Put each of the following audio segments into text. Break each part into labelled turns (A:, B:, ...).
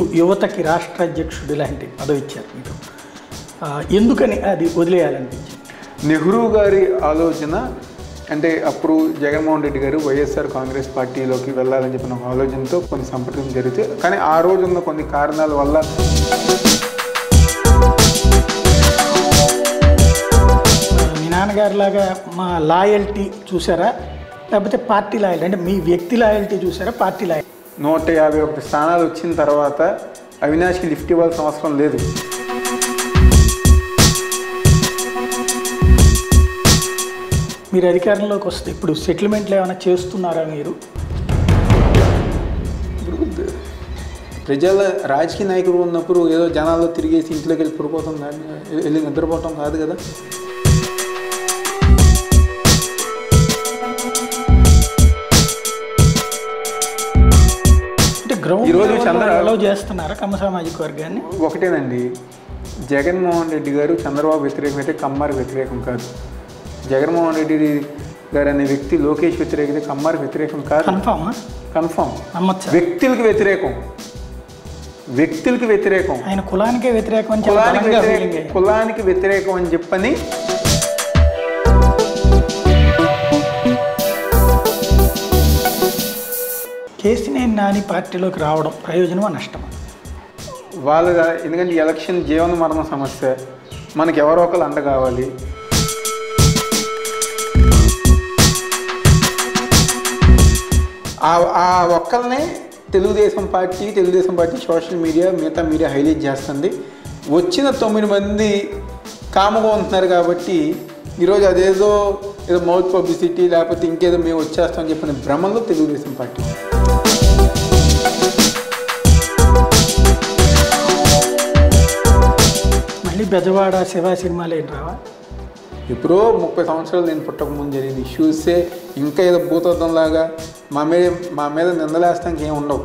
A: యువతకి రాష్ట్ర అధ్యక్షుడు ఇలాంటి పదవి ఇచ్చారు మీకు ఆ, ఎందుకని అది వదిలేయాలనిపించింది
B: నెహ్రూ గారి ఆలోచన అంటే అప్పుడు జగన్మోహన్ రెడ్డి గారు వైఎస్ఆర్ కాంగ్రెస్ పార్టీలోకి వెళ్ళాలని చెప్పిన ఒక ఆలోచనతో కొన్ని సంప్రదింపులు జరిగితే కానీ ఆ రోజు ఉన్న కొన్ని కారణాల వల్ల
A: మీ నాన్నగారి లాగా మా లాయల్టీ చూసారా లేకపోతే పార్టీ లాయల్టీ అంటే మీ వ్యక్తి లాయల్టీ చూసారా పార్టీ లాయల్టీ
B: నూట యాభై ఒకటి స్థానాలు వచ్చిన తర్వాత అవినాష్కి లిఫ్ట్ ఇవ్వాల్సిన అవసరం లేదు
A: మీరు అధికారంలోకి వస్తే ఇప్పుడు సెటిల్మెంట్లు ఏమైనా చేస్తున్నారా మీరు
B: ఇప్పుడు ప్రజల రాజకీయ నాయకులు ఉన్నప్పుడు ఏదో జనాల్లో తిరిగేసి ఇంట్లోకి వెళ్ళి పడిపోతాం కానీ వెళ్ళి నిద్రపోవటం కాదు కదా
A: అంటే గ్రౌండ్
B: ఈరోజు చంద్ర-
A: అలౌ చేస్తున్నారా కమ్మ సామాజిక వర్గాన్ని
B: ఒకటేనండి జగన్మోహన్ రెడ్డి గారు చంద్రబాబు వ్యతిరేకం అయితే కమ్మారు వ్యతిరేకం కాదు జగన్మోహన్ రెడ్డి గారు అనే వ్యక్తి లోకేష్ వ్యతిరేకత కమ్మారు వ్యతిరేకం కాదు
A: కన్ఫామా
B: కన్ఫామ్
A: నమ్మచ్చా
B: వ్యక్తులకి వ్యతిరేకం వ్యక్తులకి వ్యతిరేకం
A: ఆయన కులానికే వ్యతిరేకం అని చాలా
B: కులానికి
A: బలంగా
B: వ్యతిరేకం
A: feeling అయ్యింది.
B: కులానికి వ్యతిరేకం అని చెప్పని
A: కేసినేని నాని పార్టీలోకి రావడం ప్రయోజనమా నష్టమా
B: వాళ్ళ ఎందుకంటే ఈ ఎలక్షన్ జీవన మరణ సమస్య మనకి ఎవరో ఒకరు అండ కావాలి ఆ ఆ ఒక్కరినే Telugu Desam party Telugu Desam party social media మిగతా మీడియా హైలైట్ చేస్తుంది వచ్చిన తొమ్మిది మంది కాముగా ఉంటున్నారు కాబట్టి ఈరోజు అదేదో ఏదో మౌత్ పబ్లిసిటీ లేకపోతే ఇంకేదో మేము వచ్చేస్తామని చెప్పిన భ్రమంలో తెలుగుదేశం పార్టీ
A: మళ్ళీ బెజవాడ శివ సినిమాలు ఏం రావా
B: ఎప్పుడో ముప్పై సంవత్సరాలు నేను పుట్టక ముందు జరిగిన ఇష్యూసే ఇంకా ఏదో భూతత్వంలాగా మా మీద మా మీద నిందలేస్తానికి ఏం ఉండవు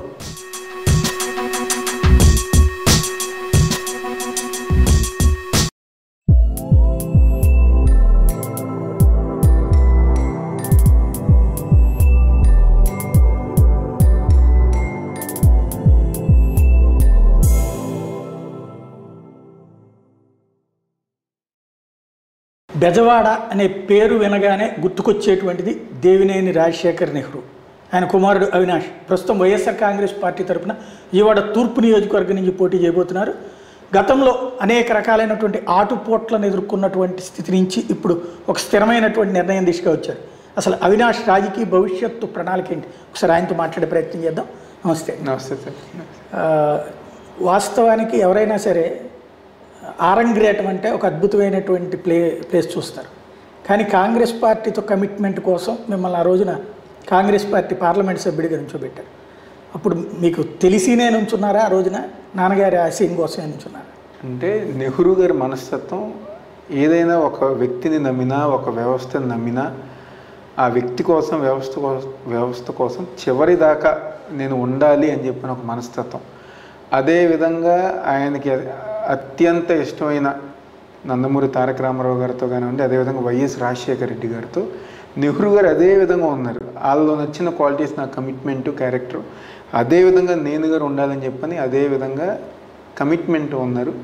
A: బెజవాడ అనే పేరు వినగానే గుర్తుకొచ్చేటువంటిది దేవినేని రాజశేఖర్ నెహ్రూ ఆయన కుమారుడు అవినాష్ ప్రస్తుతం వైఎస్ఆర్ కాంగ్రెస్ పార్టీ తరపున ఈవాడ తూర్పు నియోజకవర్గం నుంచి పోటీ చేయబోతున్నారు గతంలో అనేక రకాలైనటువంటి ఆటుపోట్లను ఎదుర్కొన్నటువంటి స్థితి నుంచి ఇప్పుడు ఒక స్థిరమైనటువంటి నిర్ణయం దిశగా వచ్చారు అసలు అవినాష్ రాజకీయ భవిష్యత్తు ప్రణాళిక ఏంటి ఒకసారి ఆయనతో మాట్లాడే ప్రయత్నం చేద్దాం నమస్తే
B: నమస్తే సార్
A: ఆ, వాస్తవానికి ఎవరైనా సరే ఆరంగ్రేటం అంటే ఒక అద్భుతమైనటువంటి ప్లే ప్లేస్ చూస్తారు కానీ కాంగ్రెస్ పార్టీతో కమిట్మెంట్ కోసం మిమ్మల్ని ఆ రోజున కాంగ్రెస్ పార్టీ పార్లమెంట్ సభ్యుడిగా నుంచోబెట్టారు అప్పుడు మీకు తెలిసినే నుంచున్నారా ఆ రోజున నాన్నగారి ఆశయం కోసమే నుంచున్నారా
B: అంటే నెహ్రూ గారి మనస్తత్వం ఏదైనా ఒక వ్యక్తిని నమ్మినా ఒక వ్యవస్థని నమ్మినా ఆ వ్యక్తి కోసం వ్యవస్థ కోసం వ్యవస్థ కోసం చివరి దాకా నేను ఉండాలి అని చెప్పిన ఒక మనస్తత్వం అదే విధంగా ఆయనకి అత్యంత ఇష్టమైన నందమూరి తారక రామారావు గారితో కానివ్వండి అదేవిధంగా వైఎస్ రాజశేఖర రెడ్డి గారితో నెహ్రూ గారు అదే విధంగా ఉన్నారు వాళ్ళలో నచ్చిన క్వాలిటీస్ నా కమిట్మెంట్ క్యారెక్టర్ అదే విధంగా నేను గారు ఉండాలని చెప్పని అదే విధంగా కమిట్మెంట్ ఉన్నారు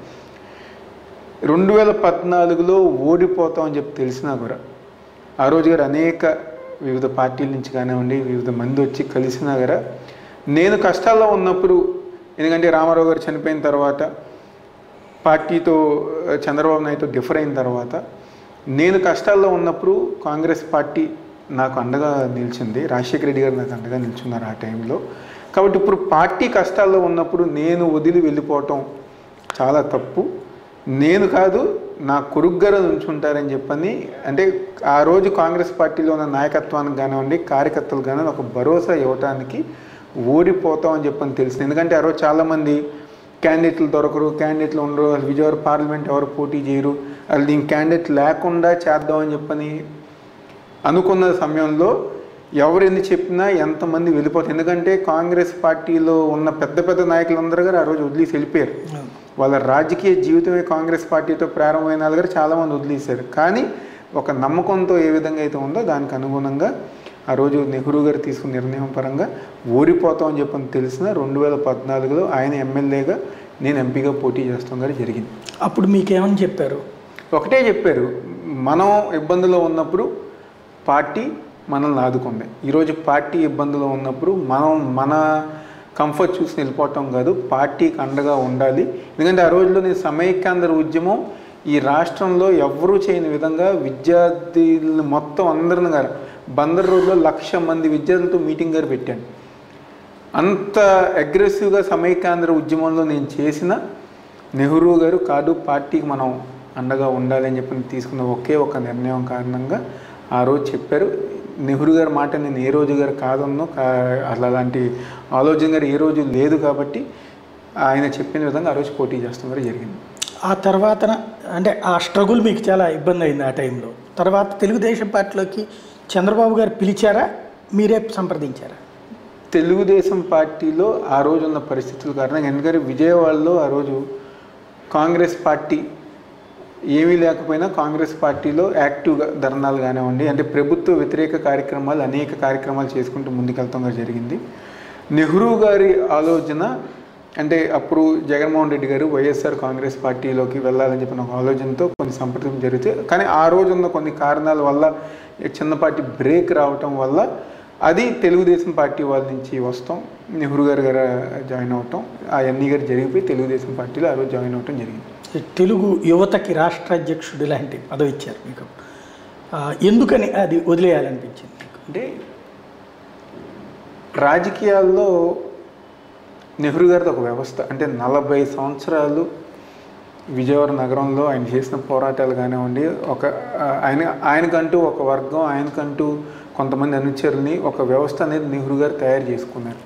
B: రెండు వేల పద్నాలుగులో ఓడిపోతామని చెప్పి తెలిసినా కూడా ఆ రోజు గారు అనేక వివిధ పార్టీల నుంచి కానివ్వండి వివిధ మంది వచ్చి కలిసినా కూడా నేను కష్టాల్లో ఉన్నప్పుడు ఎందుకంటే రామారావు గారు చనిపోయిన తర్వాత పార్టీతో ఆ, చంద్రబాబు నాయుడుతో డిఫర్ అయిన తర్వాత నేను కష్టాల్లో ఉన్నప్పుడు కాంగ్రెస్ పార్టీ నాకు అండగా నిలిచింది రాజశేఖర రెడ్డి గారు నాకు అండగా నిల్చున్నారు ఆ టైంలో కాబట్టి ఇప్పుడు పార్టీ కష్టాల్లో ఉన్నప్పుడు నేను వదిలి వెళ్ళిపోవటం చాలా తప్పు నేను కాదు నా కొడుగ్గారు ఉంచుంటారని చెప్పని అంటే ఆ రోజు కాంగ్రెస్ పార్టీలో ఉన్న నాయకత్వానికి కానివ్వండి కార్యకర్తలు కానివ్వండి ఒక భరోసా ఇవ్వటానికి ఓడిపోతాం అని చెప్పని తెలిసింది ఎందుకంటే ఆ రోజు చాలామంది క్యాండిడేట్లు దొరకరు క్యాండిడేట్లు ఉండరు అసలు విజయవాడ పార్లమెంట్ ఎవరు పోటీ చేయరు అసలు దీనికి క్యాండిడేట్ లేకుండా చేద్దామని చెప్పని అనుకున్న సమయంలో ఎవరు ఎన్ని చెప్పినా ఎంతమంది వెళ్ళిపోతారు ఎందుకంటే కాంగ్రెస్ పార్టీలో ఉన్న పెద్ద పెద్ద నాయకులందరూ గారు ఆ రోజు వదిలేసి వెళ్ళిపోయారు వాళ్ళ రాజకీయ జీవితమే కాంగ్రెస్ పార్టీతో ప్రారంభమైన వాళ్ళు గారు చాలామంది వదిలేశారు కానీ ఒక నమ్మకంతో ఏ విధంగా అయితే ఉందో దానికి అనుగుణంగా ఆ రోజు నెహ్రూ గారు తీసుకున్న నిర్ణయం పరంగా ఓడిపోతామని చెప్పని తెలిసిన రెండు వేల పద్నాలుగులో ఆయన ఎమ్మెల్యేగా నేను ఎంపీగా పోటీ చేస్తాం గారు జరిగింది
A: అప్పుడు మీకేమని చెప్పారు
B: ఒకటే చెప్పారు మనం ఇబ్బందుల్లో ఉన్నప్పుడు పార్టీ మనల్ని ఆదుకుంది ఈరోజు పార్టీ ఇబ్బందులో ఉన్నప్పుడు మనం మన కంఫర్ట్ చూసి వెళ్ళిపోవటం కాదు పార్టీకి అండగా ఉండాలి ఎందుకంటే ఆ రోజుల్లో నేను సమైక్యాంధ్ర ఉద్యమం ఈ రాష్ట్రంలో ఎవరూ చేయని విధంగా విద్యార్థులు మొత్తం అందరిని గారు బందర్ రోడ్లో లక్ష మంది విద్యార్థులతో మీటింగ్ గారు పెట్టాను అంత అగ్రెసివ్గా సమైక్యాంధ్ర ఉద్యమంలో నేను చేసిన నెహ్రూ గారు కాదు పార్టీకి మనం అండగా ఉండాలి అని చెప్పి తీసుకున్న ఒకే ఒక నిర్ణయం కారణంగా ఆ రోజు చెప్పారు నెహ్రూ గారి మాట నేను ఏ రోజు గారు కాదన్నో కా అసలు అలాంటి ఆలోచన గారు ఏ రోజు లేదు కాబట్టి ఆయన చెప్పిన విధంగా ఆ రోజు పోటీ చేస్తాం గారు జరిగింది
A: ఆ తర్వాత అంటే ఆ స్ట్రగుల్ మీకు చాలా ఇబ్బంది అయింది ఆ టైంలో తర్వాత తెలుగుదేశం పార్టీలోకి చంద్రబాబు గారు పిలిచారా మీరే సంప్రదించారా
B: తెలుగుదేశం పార్టీలో ఆ రోజు ఉన్న పరిస్థితుల కారణంగా ఎందుకంటే విజయవాడలో ఆ రోజు కాంగ్రెస్ పార్టీ ఏమీ లేకపోయినా కాంగ్రెస్ పార్టీలో యాక్టివ్గా ధర్నాలు కానివ్వండి అంటే ప్రభుత్వ వ్యతిరేక కార్యక్రమాలు అనేక కార్యక్రమాలు చేసుకుంటూ ముందుకెళ్తాం జరిగింది నెహ్రూ గారి ఆలోచన అంటే అప్పుడు జగన్మోహన్ రెడ్డి గారు వైఎస్ఆర్ కాంగ్రెస్ పార్టీలోకి వెళ్ళాలని చెప్పిన ఒక ఆలోచనతో కొన్ని సంప్రదింపులు జరిగితే కానీ ఆ రోజు ఉన్న కొన్ని కారణాల వల్ల చిన్నపాటి బ్రేక్ రావటం వల్ల అది తెలుగుదేశం పార్టీ వాళ్ళ నుంచి వస్తాం నెహ్రూ గారు గారు జాయిన్ అవటం ఆ ఎన్ని గారు జరిగిపోయి తెలుగుదేశం పార్టీలో ఆ రోజు జాయిన్ అవటం జరిగింది
A: తెలుగు యువతకి రాష్ట్ర అధ్యక్షుడు లాంటి పదవి ఇచ్చారు మీకు ఆ, ఎందుకని అది వదిలేయాలనిపించింది మీకు
B: అంటే రాజకీయాల్లో నెహ్రూ గారిది ఒక వ్యవస్థ అంటే నలభై సంవత్సరాలు విజయవాడ నగరంలో ఆయన చేసిన పోరాటాలు కానివ్వండి ఒక ఆ, ఆయన ఆయనకంటూ ఒక వర్గం ఆయనకంటూ కొంతమంది అనుచరుల్ని ఒక వ్యవస్థ అనేది నెహ్రూ గారు తయారు చేసుకున్నారు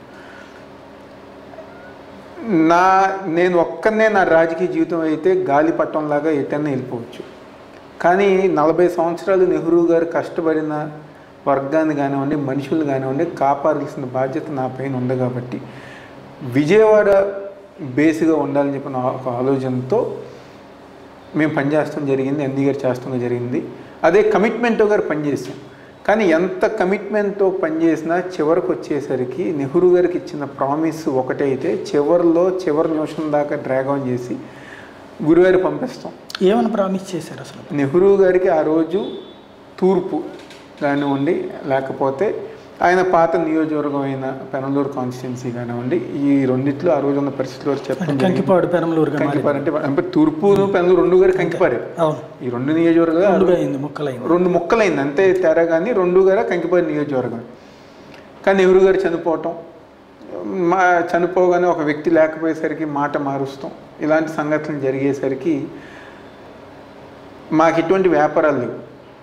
B: నా నేను ఒక్కనే నా రాజకీయ జీవితం అయితే గాలిపట్టంలాగా ఎటన్నా వెళ్ళిపోవచ్చు కానీ నలభై సంవత్సరాలు నెహ్రూ గారు కష్టపడిన వర్గాన్ని కానివ్వండి మనుషులు కానివ్వండి కాపాడాల్సిన బాధ్యత నా పైన ఉంది కాబట్టి విజయవాడ బేస్గా ఉండాలని చెప్పిన ఒక ఆలోచనతో మేము పనిచేస్తాం జరిగింది ఎన్ని గారు చేస్తాం జరిగింది అదే కమిట్మెంట్తో గారు పనిచేస్తాం కానీ ఎంత కమిట్మెంట్తో పనిచేసినా చివరికి వచ్చేసరికి నెహ్రూ గారికి ఇచ్చిన ప్రామిస్ ఒకటైతే చివరిలో చివరి నిమిషం దాకా డ్రాగ్ ఆన్ చేసి గురువారి పంపిస్తాం
A: ఏమని ప్రామిస్ చేశారు అసలు
B: నెహ్రూ గారికి ఆ రోజు తూర్పు కానివ్వండి లేకపోతే ఆయన పాత నియోజకవర్గం అయిన పెనలూరు కాన్స్టిట్యున్సీ కానివ్వండి ఈ రెండిట్లో ఆ రోజు ఉన్న పరిస్థితుల్లో
A: అంటే
B: చెప్పడం జరిగింది.
A: కంకిపాడు పెరంలూరుగా మారింది.
B: కంకిపారు అంటే అంటే తూర్పు పెనలూరు రెండు గారు కంకిపారే
A: అవును
B: ఈ రెండు నియోజకవర్గాలు
A: రెండుగా అయింది ముక్కలైంది
B: రెండు ముక్కలైంది అంతే తేడా కానీ రెండు గారు కంకిపారి నియోజకవర్గం కానీ నెహ్రూ గారు చనిపోవటం మా చనిపోగానే ఒక వ్యక్తి లేకపోయేసరికి మాట మారుస్తాం ఇలాంటి సంఘటనలు జరిగేసరికి మాకు ఇటువంటి వ్యాపారాలు లేవు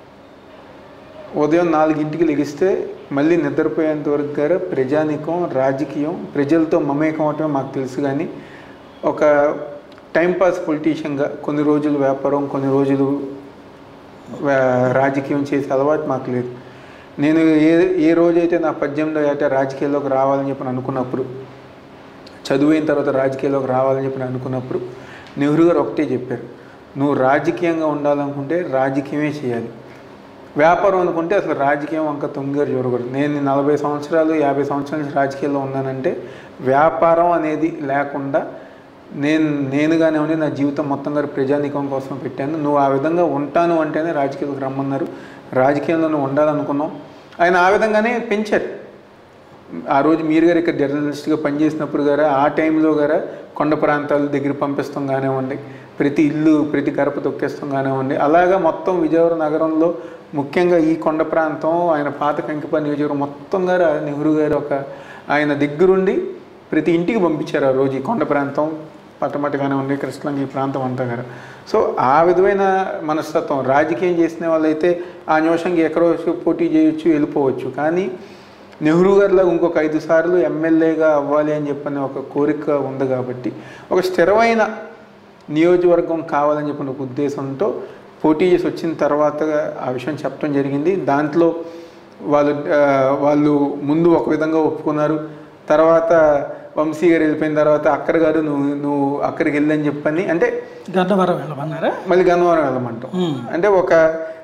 B: ఉదయం నాలుగింటికి లెగిస్తే మళ్ళీ నిద్రపోయేంత వరకు గారు ప్రజానికం రాజకీయం ప్రజలతో మమేకం అవటమే మాకు తెలుసు కానీ ఒక టైంపాస్ పొలిటీషియన్గా కొన్ని రోజులు వ్యాపారం కొన్ని రోజులు వా- రాజకీయం చేసే అలవాటు మాకు లేదు నేను ఏ ఏ రోజైతే నా పద్దెనిమిదో ఏట రాజకీయాల్లోకి రావాలని చెప్పి అనుకున్నప్పుడు చదువైన తర్వాత రాజకీయాల్లోకి రావాలని చెప్పి అనుకున్నప్పుడు నెహ్రూ గారు ఒకటే చెప్పారు నువ్వు రాజకీయంగా ఉండాలనుకుంటే రాజకీయమే చేయాలి వ్యాపారం అనుకుంటే అసలు రాజకీయం వంక తొంగరు చూడకూడదు నేను నలభై సంవత్సరాలు యాభై సంవత్సరాల నుంచి రాజకీయాల్లో ఉన్నానంటే వ్యాపారం అనేది లేకుండా నేను నేనుగానే ఉండి నా జీవితం మొత్తం గారు ప్రజానీకం కోసం పెట్టాను నువ్వు ఆ విధంగా ఉంటాను అంటేనే రాజకీయాలకు రమ్మన్నారు రాజకీయంలో నువ్వు ఉండాలనుకున్నావు ఆయన ఆ విధంగానే పెంచారు ఆ రోజు మీరు గారు ఇక్కడ జర్నలిస్ట్గా పనిచేసినప్పుడు గారా ఆ టైంలో గారా కొండ ప్రాంతాల దగ్గర పంపిస్తాం కానివ్వండి ప్రతి ఇల్లు ప్రతి గడప తొక్కేస్తాం కానివ్వండి అలాగా మొత్తం విజయవాడ నగరంలో ముఖ్యంగా ఈ కొండ ప్రాంతం ఆయన పాత కంకిపల్లి నియోజకవర్గం మొత్తం గారు నెహ్రూ గారు ఒక ఆయన దగ్గరుండి ప్రతి ఇంటికి పంపించారు ఆ రోజు ఈ కొండ ప్రాంతం పట్టమట్ట కానివ్వండి కృష్ణంగి ఈ ప్రాంతం అంతా గారు సో ఆ విధమైన మనస్తత్వం రాజకీయం చేసిన వాళ్ళైతే ఆ నిమిషంకి ఎక్కడో పోటీ చేయొచ్చు వెళ్ళిపోవచ్చు కానీ నెహ్రూ గారిలో ఇంకొక ఐదు సార్లు ఎమ్మెల్యేగా అవ్వాలి అని చెప్పిన ఒక కోరిక ఉంది కాబట్టి ఒక స్థిరమైన నియోజకవర్గం కావాలని చెప్పిన ఒక ఉద్దేశంతో పోటీ చేసి వచ్చిన తర్వాత ఆ విషయం చెప్పడం జరిగింది దాంట్లో వాళ్ళు ఆ, వాళ్ళు ముందు ఒక విధంగా ఒప్పుకున్నారు తర్వాత వంశీ గారు వెళ్ళిపోయిన తర్వాత అక్కర్ గారు నువ్వు నువ్వు అక్కడికి వెళ్ళని చెప్పని అంటే
A: గన్నవరం వెళ్ళమన్నారా
B: మళ్ళీ గన్నవరం వెళ్ళమంటాం
A: ఉమ్.
B: అంటే ఒక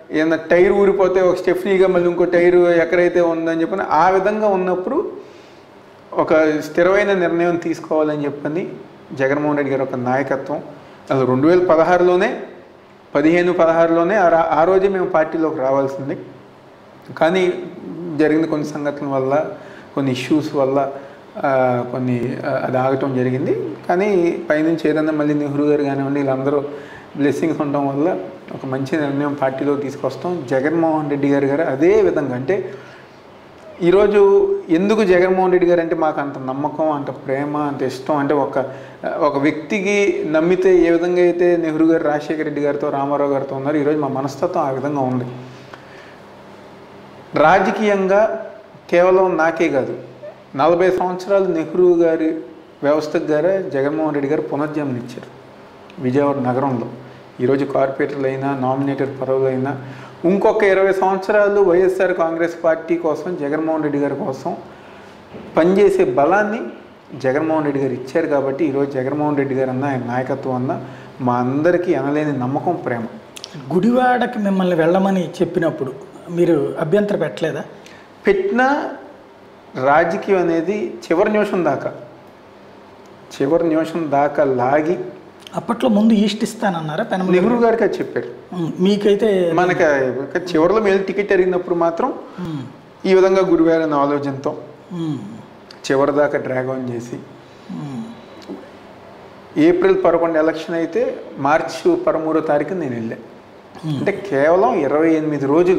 B: ఏదైనా టైర్ ఊరిపోతే ఒక స్టెఫ్నీగా మళ్ళీ ఇంకో టైరు ఎక్కడైతే ఉందని చెప్పని ఆ విధంగా ఉన్నప్పుడు ఒక స్థిరమైన నిర్ణయం తీసుకోవాలని చెప్పని జగన్మోహన్ రెడ్డి గారి ఒక నాయకత్వం అది రెండు వేల పదహారులోనే పదిహేను పదహారులోనే ఆ రా- ఆ రోజే మేము పార్టీలోకి రావాల్సింది కానీ జరిగిన కొన్ని సంఘటనల వల్ల కొన్ని ఇష్యూస్ వల్ల ఆ, కొన్ని ఆ, అది ఆగటం జరిగింది కానీ పైనుంచి ఏదన్నా మళ్ళీ నెహ్రూ గారు కానివ్వండి వీళ్ళందరూ బ్లెస్సింగ్స్ ఉండడం వల్ల ఒక మంచి నిర్ణయం పార్టీలో తీసుకొస్తాం జగన్మోహన్ రెడ్డి గారు గారు అదే విధంగా అంటే ఈరోజు ఎందుకు జగన్మోహన్ రెడ్డి గారు అంటే మాకు అంత నమ్మకం అంత ప్రేమ అంత ఇష్టం అంటే ఒక ఒక వ్యక్తికి నమ్మితే ఏ విధంగా అయితే నెహ్రూ గారు రాజశేఖర రెడ్డి గారితో రామారావు గారితో ఉన్నారు ఈరోజు మా మనస్తత్వం ఆ విధంగా ఉంది రాజకీయంగా కేవలం నాకే కాదు నలభై సంవత్సరాలు నెహ్రూ గారి వ్యవస్థకు గారే జగన్మోహన్ రెడ్డి గారు పునర్జన్మని ఇచ్చారు విజయవాడ నగరంలో ఈరోజు కార్పొరేటర్లు అయినా నామినేటెడ్ పదవులు అయినా ఇంకొక ఇరవై సంవత్సరాలు వైఎస్ఆర్ కాంగ్రెస్ పార్టీ కోసం జగన్మోహన్ రెడ్డి గారి కోసం పనిచేసే బలాన్ని జగన్మోహన్ రెడ్డి గారు ఇచ్చారు కాబట్టి ఈరోజు జగన్మోహన్ రెడ్డి గారు అన్న ఆయన నాయకత్వం అన్న మా అందరికీ అనలేని నమ్మకం ప్రేమ
A: గుడివాడకి మిమ్మల్ని వెళ్ళమని చెప్పినప్పుడు మీరు అభ్యంతరం పెట్టలేదా
B: పెట్టిన రాజకీయం అనేది చివరి నిమిషం దాకా చివరి నిమిషం దాకా లాగి
A: అప్పట్లో ముందు ఈస్ట్ ఇస్తానన్నారా పెనమలూరు
B: నెహ్రూ గారికి అది చెప్పారు
A: ఉమ్, మీకైతే
B: మనకి ఇక చివరిలో మేలు టికెట్ అడిగినప్పుడు మాత్రం
A: ఉమ్,
B: ఈ విధంగా గురువారన్న ఆలోచనతో
A: ఉమ్,
B: చివరి దాకా డ్రాగ్ ఆన్ చేసి
A: ఉమ్.
B: ఏప్రిల్ పదకొండు ఎలక్షన్ అయితే మార్చి పదమూడో తారీఖు నేను వెళ్ళా అంటే కేవలం ఇరవై ఎనిమిది రోజులు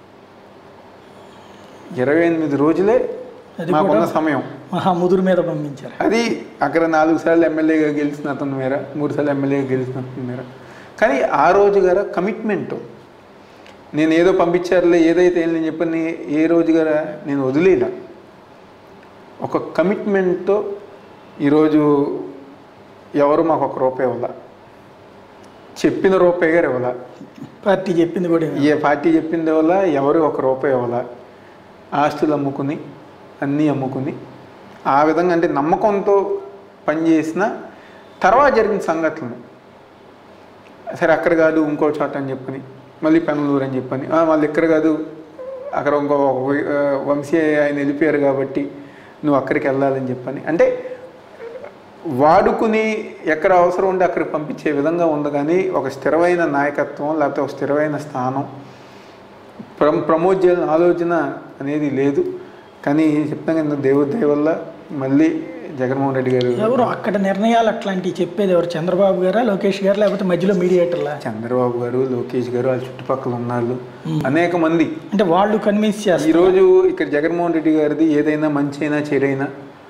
B: ఇరవై ఎనిమిది రోజులే
A: అది
B: మాకున్న
A: కూడా
B: సమయం
A: మహాముదురు మీద పంపించారు
B: అది అక్కడ నాలుగు సార్లు ఎమ్మెల్యేగా గెలిచిన అతని మేర మూడు సార్లు ఎమ్మెల్యేగా గెలిచిన అతని మేర కానీ ఆ రోజు గార కమిట్మెంట్ నేను ఏదో పంపించారులే ఏదైతే ఏం నేను చెప్పని ఏ రోజు గారా నేను వదిలేలా ఒక కమిట్మెంట్తో ఈరోజు ఎవరు మాకు ఒక రూపాయి ఇవ్వాల చెప్పిన రూపాయి గారు ఇవ్వాల
A: పార్టీ చెప్పింది కూడా ఏమీ.
B: ఏ పార్టీ చెప్పింది వల్ల ఎవరు ఒక రూపాయి ఇవ్వాల ఆస్తులు అమ్ముకుని అన్నీ అమ్ముకుని ఆ విధంగా అంటే నమ్మకంతో పనిచేసిన తర్వాత జరిగిన సంఘటనలు సరే అక్కడ కాదు ఇంకో చోట అని చెప్పని మళ్ళీ పెనలూరు అని చెప్పని "ఆ, మళ్ళీ ఇక్కడ కాదు అక్కడ ఇంకో ఆ, వంశీ ఆయన వెళ్ళిపోయారు కాబట్టి నువ్వు అక్కడికి వెళ్ళాలని చెప్పని అంటే వాడుకుని ఎక్కడ అవసరం ఉంటే అక్కడికి పంపించే విధంగా ఉంది కానీ ఒక స్థిరమైన నాయకత్వం లేకపోతే ఒక స్థిరమైన స్థానం ప్ర ప్రమోట్ చేయాలని ఆలోచన అనేది లేదు కానీ చెప్తాం కదా దేవుడి దయ వల్ల మళ్ళీ జగన్మోహన్ రెడ్డి గారు
A: ఎవరు అక్కడ నిర్ణయాలు అట్లాంటివి చెప్పేది ఎవరు చంద్రబాబు గారా లోకేష్ గారు లేకపోతే మధ్యలో మీడియేటర్లా
B: చంద్రబాబు గారు లోకేష్ గారు వాళ్ళ చుట్టుపక్కల ఉన్నారు అనేక మంది
A: అంటే వాళ్ళు కన్విన్స్ చేస్తారు
B: ఈరోజు ఇక్కడ జగన్మోహన్ రెడ్డి గారిది ఏదైనా మంచి అయినా చెడైనా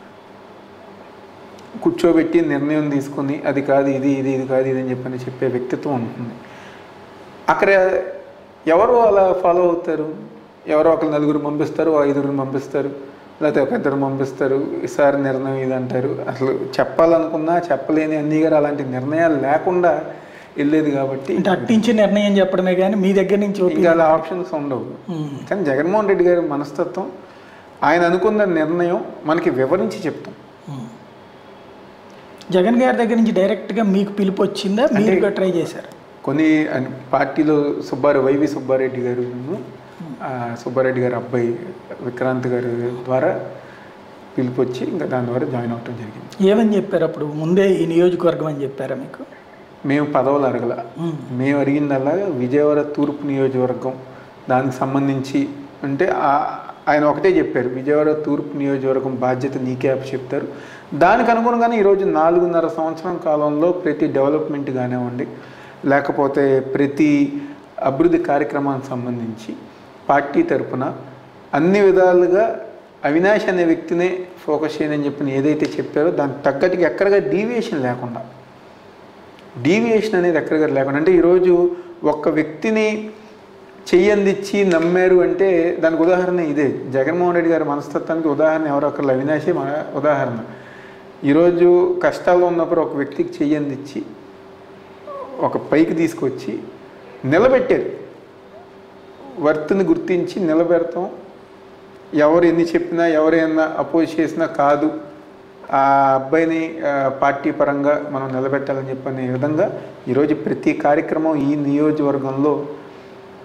B: కూర్చోబెట్టి నిర్ణయం తీసుకుని అది కాదు ఇది ఇది ఇది కాదు ఇది అని చెప్పని చెప్పే వ్యక్తిత్వం ఉంటుంది అక్కడ ఎవరు అలా ఫాలో అవుతారు ఎవరో ఒకరు నలుగురు పంపిస్తారు ఓ ఐదుగురు పంపిస్తారు లేకపోతే ఒక ఇద్దరు పంపిస్తారు ఈసారి నిర్ణయం ఇది అంటారు అసలు చెప్పాలనుకున్నా చెప్పలేని అన్ని గారు అలాంటి నిర్ణయాలు లేకుండా వెళ్ళేది కాబట్టి
A: అంటే అట్టించి నిర్ణయం చెప్పడమే కానీ మీ దగ్గర నుంచి ఒపి-
B: ఇంకా అలా ఆప్షన్స్ ఉండవు
A: ఉమ్.
B: కానీ జగన్మోహన్ రెడ్డి గారి మనస్తత్వం ఆయన అనుకున్న నిర్ణయం మనకి వివరించి చెప్తాం
A: ఉమ్. జగన్ గారి దగ్గర నుంచి డైరెక్ట్గా మీకు పిలుపు వచ్చిందా మీరు ట్రై చేశారు
B: కొన్ని అన్- పార్టీలో సుబ్బారెడ్డి వైవి సుబ్బారెడ్డి గారు ఆ, సుబ్బారెడ్డి గారి అబ్బాయి విక్రాంత్ గారి ద్వారా పిలుపు వచ్చి ఇంకా దాని ద్వారా జాయిన్ అవ్వటం జరిగింది
A: ఏమని చెప్పారు అప్పుడు ముందే ఈ నియోజకవర్గం అని చెప్పారా మీకు
B: మేము పదవులు అడగల
A: ఉమ్.
B: మేము అడిగిందల్లా విజయవాడ తూర్పు నియోజకవర్గం దానికి సంబంధించి అంటే ఆ- ఆయన ఒకటే చెప్పారు విజయవాడ తూర్పు నియోజకవర్గం బాధ్యత నీకే చెప్తారు దానికి అనుగుణంగానే ఈరోజు నాలుగున్నర సంవత్సరం కాలంలో ప్రతి డెవలప్మెంట్ కానివ్వండి లేకపోతే ప్రతి అభివృద్ధి కార్యక్రమానికి సంబంధించి పార్టీ తరపున అన్ని విధాలుగా అవినాష్ అనే వ్యక్తినే ఫోకస్ చేయని చెప్పి ఏదైతే చెప్పారో దానికి తగ్గట్టుగా ఎక్కడగా డీవియేషన్ లేకుండా డీవియేషన్ అనేది ఎక్కడ లేకుండా అంటే ఈరోజు ఒక్క వ్యక్తిని చెయ్యందిచ్చి నమ్మారు అంటే దానికి ఉదాహరణ ఇదే జగన్మోహన్ రెడ్డి గారి మనస్తత్వానికి ఉదాహరణ ఎవరో ఒకరు అవినాశే మన ఉదాహరణ ఈరోజు కష్టాల్లో ఉన్నప్పుడు ఒక వ్యక్తికి చెయ్యందిచ్చి ఒక పైకి తీసుకొచ్చి నిలబెట్టారు వర్త్ని గుర్తించి నిలబెడతాం ఎవరు ఎన్ని చెప్పినా ఎవరైనా అపోజ్ చేసినా కాదు ఆ అబ్బాయిని ఆ, పార్టీ పరంగా మనం నిలబెట్టాలని చెప్పనే విధంగా ఈరోజు ప్రతి కార్యక్రమం ఈ నియోజకవర్గంలో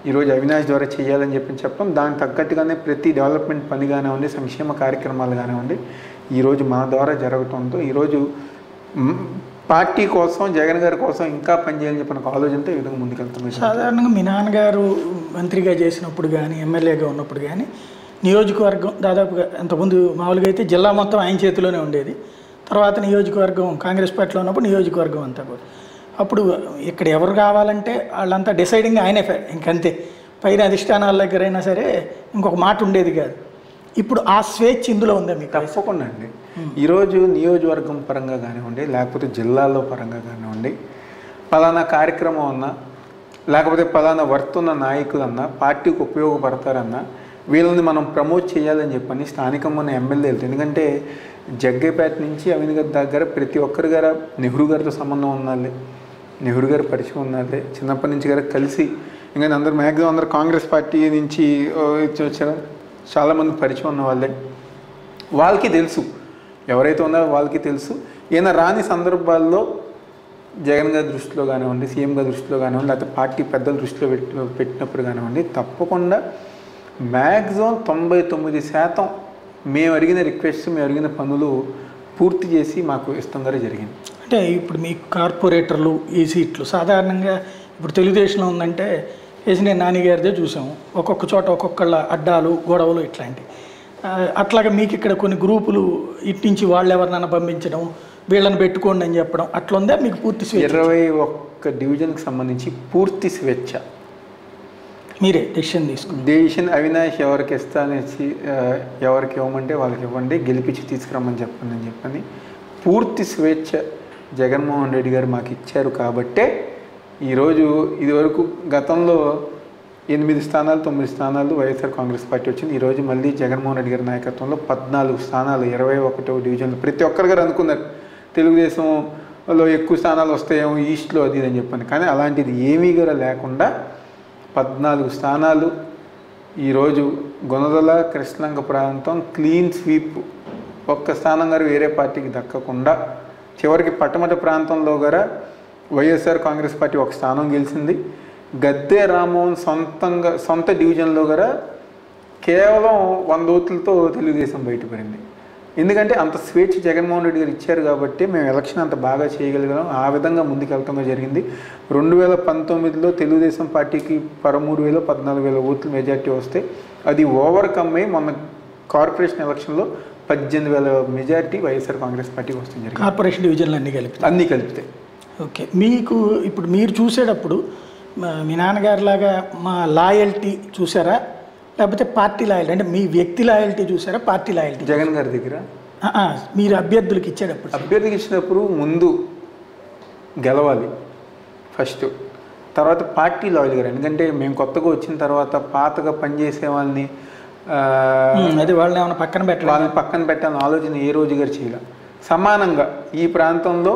B: ఈరోజు అవినాష్ ద్వారా చేయాలని చెప్పి చెప్పడం దానికి తగ్గట్టుగానే ప్రతి డెవలప్మెంట్ పని కానివ్వండి సంక్షేమ కార్యక్రమాలు కానివ్వండి ఈరోజు మన ద్వారా జరగటంతో ఈరోజు మ్, పార్టీ కోసం జగన్ గారి కోసం ఇంకా పనిచేయాలని చెప్పిన ఒక ఆలోచనతో ఈ విధంగా ముందుకెళ్తుంది
A: సాధారణంగా మీ నాన్నగారు మంత్రిగా చేసినప్పుడు కానీ ఎమ్మెల్యేగా ఉన్నప్పుడు కానీ నియోజకవర్గం దాదాపుగా అంతకుముందు మామూలుగా అయితే జిల్లా మొత్తం ఆయన చేతిలోనే ఉండేది తర్వాత నియోజకవర్గం కాంగ్రెస్ పార్టీలో ఉన్నప్పుడు నియోజకవర్గం అంతా కూడా అప్పుడు ఇక్కడ ఎవరు కావాలంటే వాళ్ళంతా డిసైడింగ్ ఆయనే ఫే- ఇంకంతే పైన అధిష్టానాల దగ్గర అయినా సరే ఇంకొక మాట ఉండేది కాదు ఇప్పుడు ఆ స్వేచ్ఛ ఇందులో ఉందా మీకు
B: తప్పకుండా అండి ఈరోజు నియోజకవర్గం పరంగా కానివ్వండి లేకపోతే జిల్లాలో పరంగా కానివ్వండి పలానా కార్యక్రమం అన్నా లేకపోతే పలానా వర్త్ ఉన్న నాయకులన్నా పార్టీకి ఉపయోగపడతారన్నా వీళ్ళని మనం ప్రమోట్ చేయాలని చెప్పని స్థానికంగా ఉన్న ఎమ్మెల్యేలు ఎందుకంటే జగ్గేపేట నుంచి అవిని గారి దగ్గర ప్రతి ఒక్కరి గారు నెహ్రూ గారితో సంబంధం ఉన్నది నెహ్రూ గారి పరిచయం ఉన్నది చిన్నప్పటి నుంచి గారు కలిసి ఇంకా అందరూ మ్యాక్సిమం అందరూ కాంగ్రెస్ పార్టీ నుంచి ఆ, ఇచ్చి వచ్చారు చాలామంది పరిచయం ఉన్న వాళ్ళే వాళ్ళకి తెలుసు ఎవరైతే ఉన్నారో వాళ్ళకి తెలుసు ఈయన రాని సందర్భాల్లో జగన్ గారి దృష్టిలో కానివ్వండి సీఎం గారి దృష్టిలో కానివ్వండి లేకపోతే పార్టీ పెద్దల దృష్టిలో పెట్టి పెట్టినప్పుడు కానివ్వండి తప్పకుండా మ్యాక్సిమం తొంభై తొమ్మిది శాతం మేము అడిగిన రిక్వెస్ట్ మేము అడిగిన పనులు పూర్తి చేసి మాకు ఇష్టంగా జరిగింది
A: అంటే ఇప్పుడు మీ కార్పొరేటర్లు ఈ సీట్లు సాధారణంగా ఇప్పుడు తెలుగుదేశంలో ఉందంటే కేసీఆర్ నానిగారిదే చూసాము ఒక్కొక్క చోట ఒక్కొక్కళ్ళ అడ్డాలు గొడవలు ఇట్లాంటివి ఆ, అట్లాగా మీకు ఇక్కడ కొన్ని గ్రూపులు ఇటు నుంచి వాళ్ళు ఎవరినైనా పంపించడం వీళ్ళని పెట్టుకోండి అని చెప్పడం అట్లా ఉందా మీకు పూర్తి స్వేచ్ఛ
B: ఇరవై ఒక్క డివిజన్కి సంబంధించి పూర్తి స్వేచ్ఛ
A: మీరే డెసిషన్ తీసుకుని
B: డెసిషన్ అవినాష్ ఎవరికి ఇస్తానేసి ఆ, ఎవరికి ఇవ్వమంటే వాళ్ళకి ఇవ్వండి గెలిపించి తీసుకురమ్మని చెప్పండి అని చెప్పని పూర్తి స్వేచ్ఛ జగన్మోహన్ రెడ్డి గారు మాకు ఇచ్చారు కాబట్టే ఈరోజు ఇదివరకు గతంలో ఎనిమిది స్థానాలు తొమ్మిది స్థానాలు వైఎస్ఆర్ కాంగ్రెస్ పార్టీ వచ్చింది ఈరోజు మళ్ళీ జగన్మోహన్ రెడ్డి గారి నాయకత్వంలో పద్నాలుగు స్థానాలు ఇరవై ఒకటో డివిజన్లు ప్రతి ఒక్కరు గారు అనుకున్నారు తెలుగుదేశంలో ఎక్కువ స్థానాలు వస్తాయేమో ఈస్ట్లో అది ఇది అని చెప్పని కానీ అలాంటిది ఏమీ కూడా లేకుండా పద్నాలుగు స్థానాలు ఈరోజు గుణదల కృష్ణంగ ప్రాంతం క్లీన్ స్వీప్ ఒక్క స్థానం గారు వేరే పార్టీకి దక్కకుండా చివరికి పట్టమట ప్రాంతంలో గార వైఎస్ఆర్ కాంగ్రెస్ పార్టీ ఒక స్థానం గెలిచింది గద్దె రామ్మోహన్ సొంతంగా సొంత డివిజన్లో గార కేవలం వంద ఓట్లతో తెలుగుదేశం బయటపడింది ఎందుకంటే అంత స్వేచ్ఛ జగన్మోహన్ రెడ్డి గారు ఇచ్చారు కాబట్టి మేము ఎలక్షన్ అంత బాగా చేయగలిగాం ఆ విధంగా ముందుకెళ్తాం జరిగింది రెండు వేల పంతొమ్మిదిలో తెలుగుదేశం పార్టీకి పదమూడు వేల పద్నాలుగు వేల ఓట్లు మెజార్టీ వస్తే అది ఓవర్కమ్ అయ్యి మొన్న కార్పొరేషన్ ఎలక్షన్లో పద్దెనిమిది వేల మెజార్టీ వైఎస్ఆర్ కాంగ్రెస్ పార్టీకి వస్తుంది జరిగింది
A: కార్పొరేషన్ డివిజన్లు అన్నీ కలిపి
B: అన్నీ కలిపితే
A: ఓకే మీకు ఇప్పుడు మీరు చూసేటప్పుడు మా- మీ నాన్నగారిలాగా మా లాయల్టీ చూసారా లేకపోతే పార్టీ లాయల్టీ అంటే మీ వ్యక్తి లాయల్టీ చూసారా పార్టీ లాయల్టీ
B: జగన్ గారి దగ్గర
A: ఆ, ఆ, మీరు అభ్యర్థులకు ఇచ్చేటప్పుడు
B: అభ్యర్థికి ఇచ్చినప్పుడు ముందు గెలవాలి ఫస్ట్ తర్వాత పార్టీ లాయల్ గారు ఎందుకంటే మేము కొత్తగా వచ్చిన తర్వాత పాతగా పనిచేసే వాళ్ళని ఆ,
A: ఉమ్, అది వాళ్ళని ఏమైనా పక్కన పెట్టడం
B: వాళ్ళని పక్కన పెట్టాలని ఆలోచన ఏ రోజు గారు చేయాలి సమానంగా ఈ ప్రాంతంలో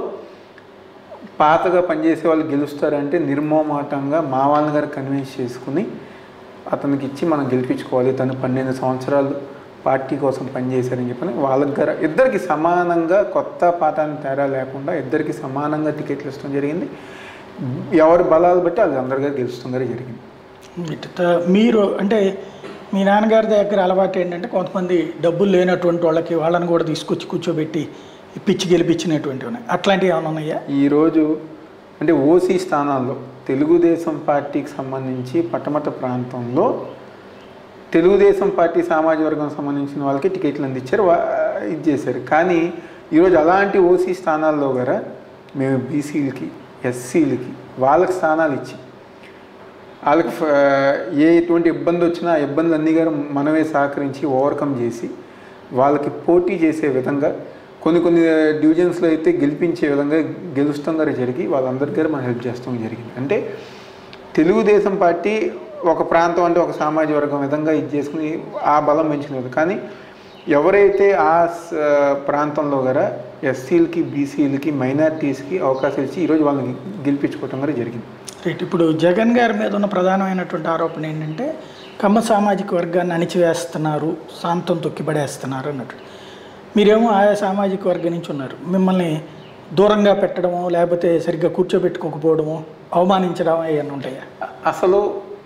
B: పాతగా పనిచేసే వాళ్ళు గెలుస్తారంటే నిర్మోమాటంగా మా వాళ్ళని గారు కన్విన్స్ చేసుకుని అతనికి ఇచ్చి మనం గెలిపించుకోవాలి తను పన్నెండు సంవత్సరాలు పార్టీ కోసం పనిచేశారని చెప్పని వాళ్ళకి గారు ఇద్దరికి సమానంగా కొత్త పాత అని తేడా లేకుండా ఇద్దరికి సమానంగా టికెట్లు ఇష్టం జరిగింది ఎవరి బలాలు బట్టి అది అందరి గారు గెలుస్తాం గారు జరిగింది
A: ఇట్ట మీరు అంటే మీ నాన్నగారి దగ్గర అలవాటు ఏంటంటే కొంతమంది డబ్బులు లేనటువంటి వాళ్ళకి వాళ్ళని కూడా తీసుకొచ్చి కూర్చోబెట్టి పిచ్చి గెలిపించినటువంటి ఉన్నాయి అట్లాంటివి ఏమైనా ఉన్నాయా
B: ఈరోజు అంటే ఓసీ స్థానాల్లో తెలుగుదేశం పార్టీకి సంబంధించి పట్టమట ప్రాంతంలో తెలుగుదేశం పార్టీ సామాజిక వర్గం సంబంధించిన వాళ్ళకి టికెట్లు అందించారు వా- ఇది చేశారు కానీ ఈరోజు అలాంటి ఓసీ స్థానాల్లో కూడా మేము బీసీలకి ఎస్సీలకి వాళ్ళకి స్థానాలు ఇచ్చి వాళ్ళకి ఫ- ఏ ఎటువంటి ఇబ్బంది వచ్చినా ఆ ఇబ్బందులన్నీ గారు మనమే సహకరించి ఓవర్కమ్ చేసి వాళ్ళకి పోటీ చేసే విధంగా కొన్ని కొన్ని డివిజన్స్లో అయితే గెలిపించే విధంగా గెలుస్తాం గారు జరిగి వాళ్ళందరి దగ్గర మనం హెల్ప్ చేస్తాం జరిగింది అంటే తెలుగుదేశం పార్టీ ఒక ప్రాంతం అంటే ఒక సామాజిక వర్గం విధంగా ఇది చేసుకుని ఆ బలం పెంచుకునేది కానీ ఎవరైతే ఆ స- ప్రాంతంలో గల ఎస్సీలకి బీసీలకి మైనారిటీస్కి అవకాశం ఇచ్చి ఈరోజు వాళ్ళని గెలిపించుకోవటం కూడా జరిగింది
A: రైట్ ఇప్పుడు జగన్ గారి మీద ఉన్న ప్రధానమైనటువంటి ఆరోపణ ఏంటంటే కమ్మ సామాజిక వర్గాన్ని అణిచివేస్తున్నారు శాంతం తొక్కిపడేస్తున్నారు అన్నట్టు మీరేమో ఆయా సామాజిక వర్గం నుంచి ఉన్నారు మిమ్మల్ని దూరంగా పెట్టడమో లేకపోతే సరిగ్గా కూర్చోబెట్టుకోకపోవడమో అవమానించడం అవన్నీ ఉంటాయా
B: అసలు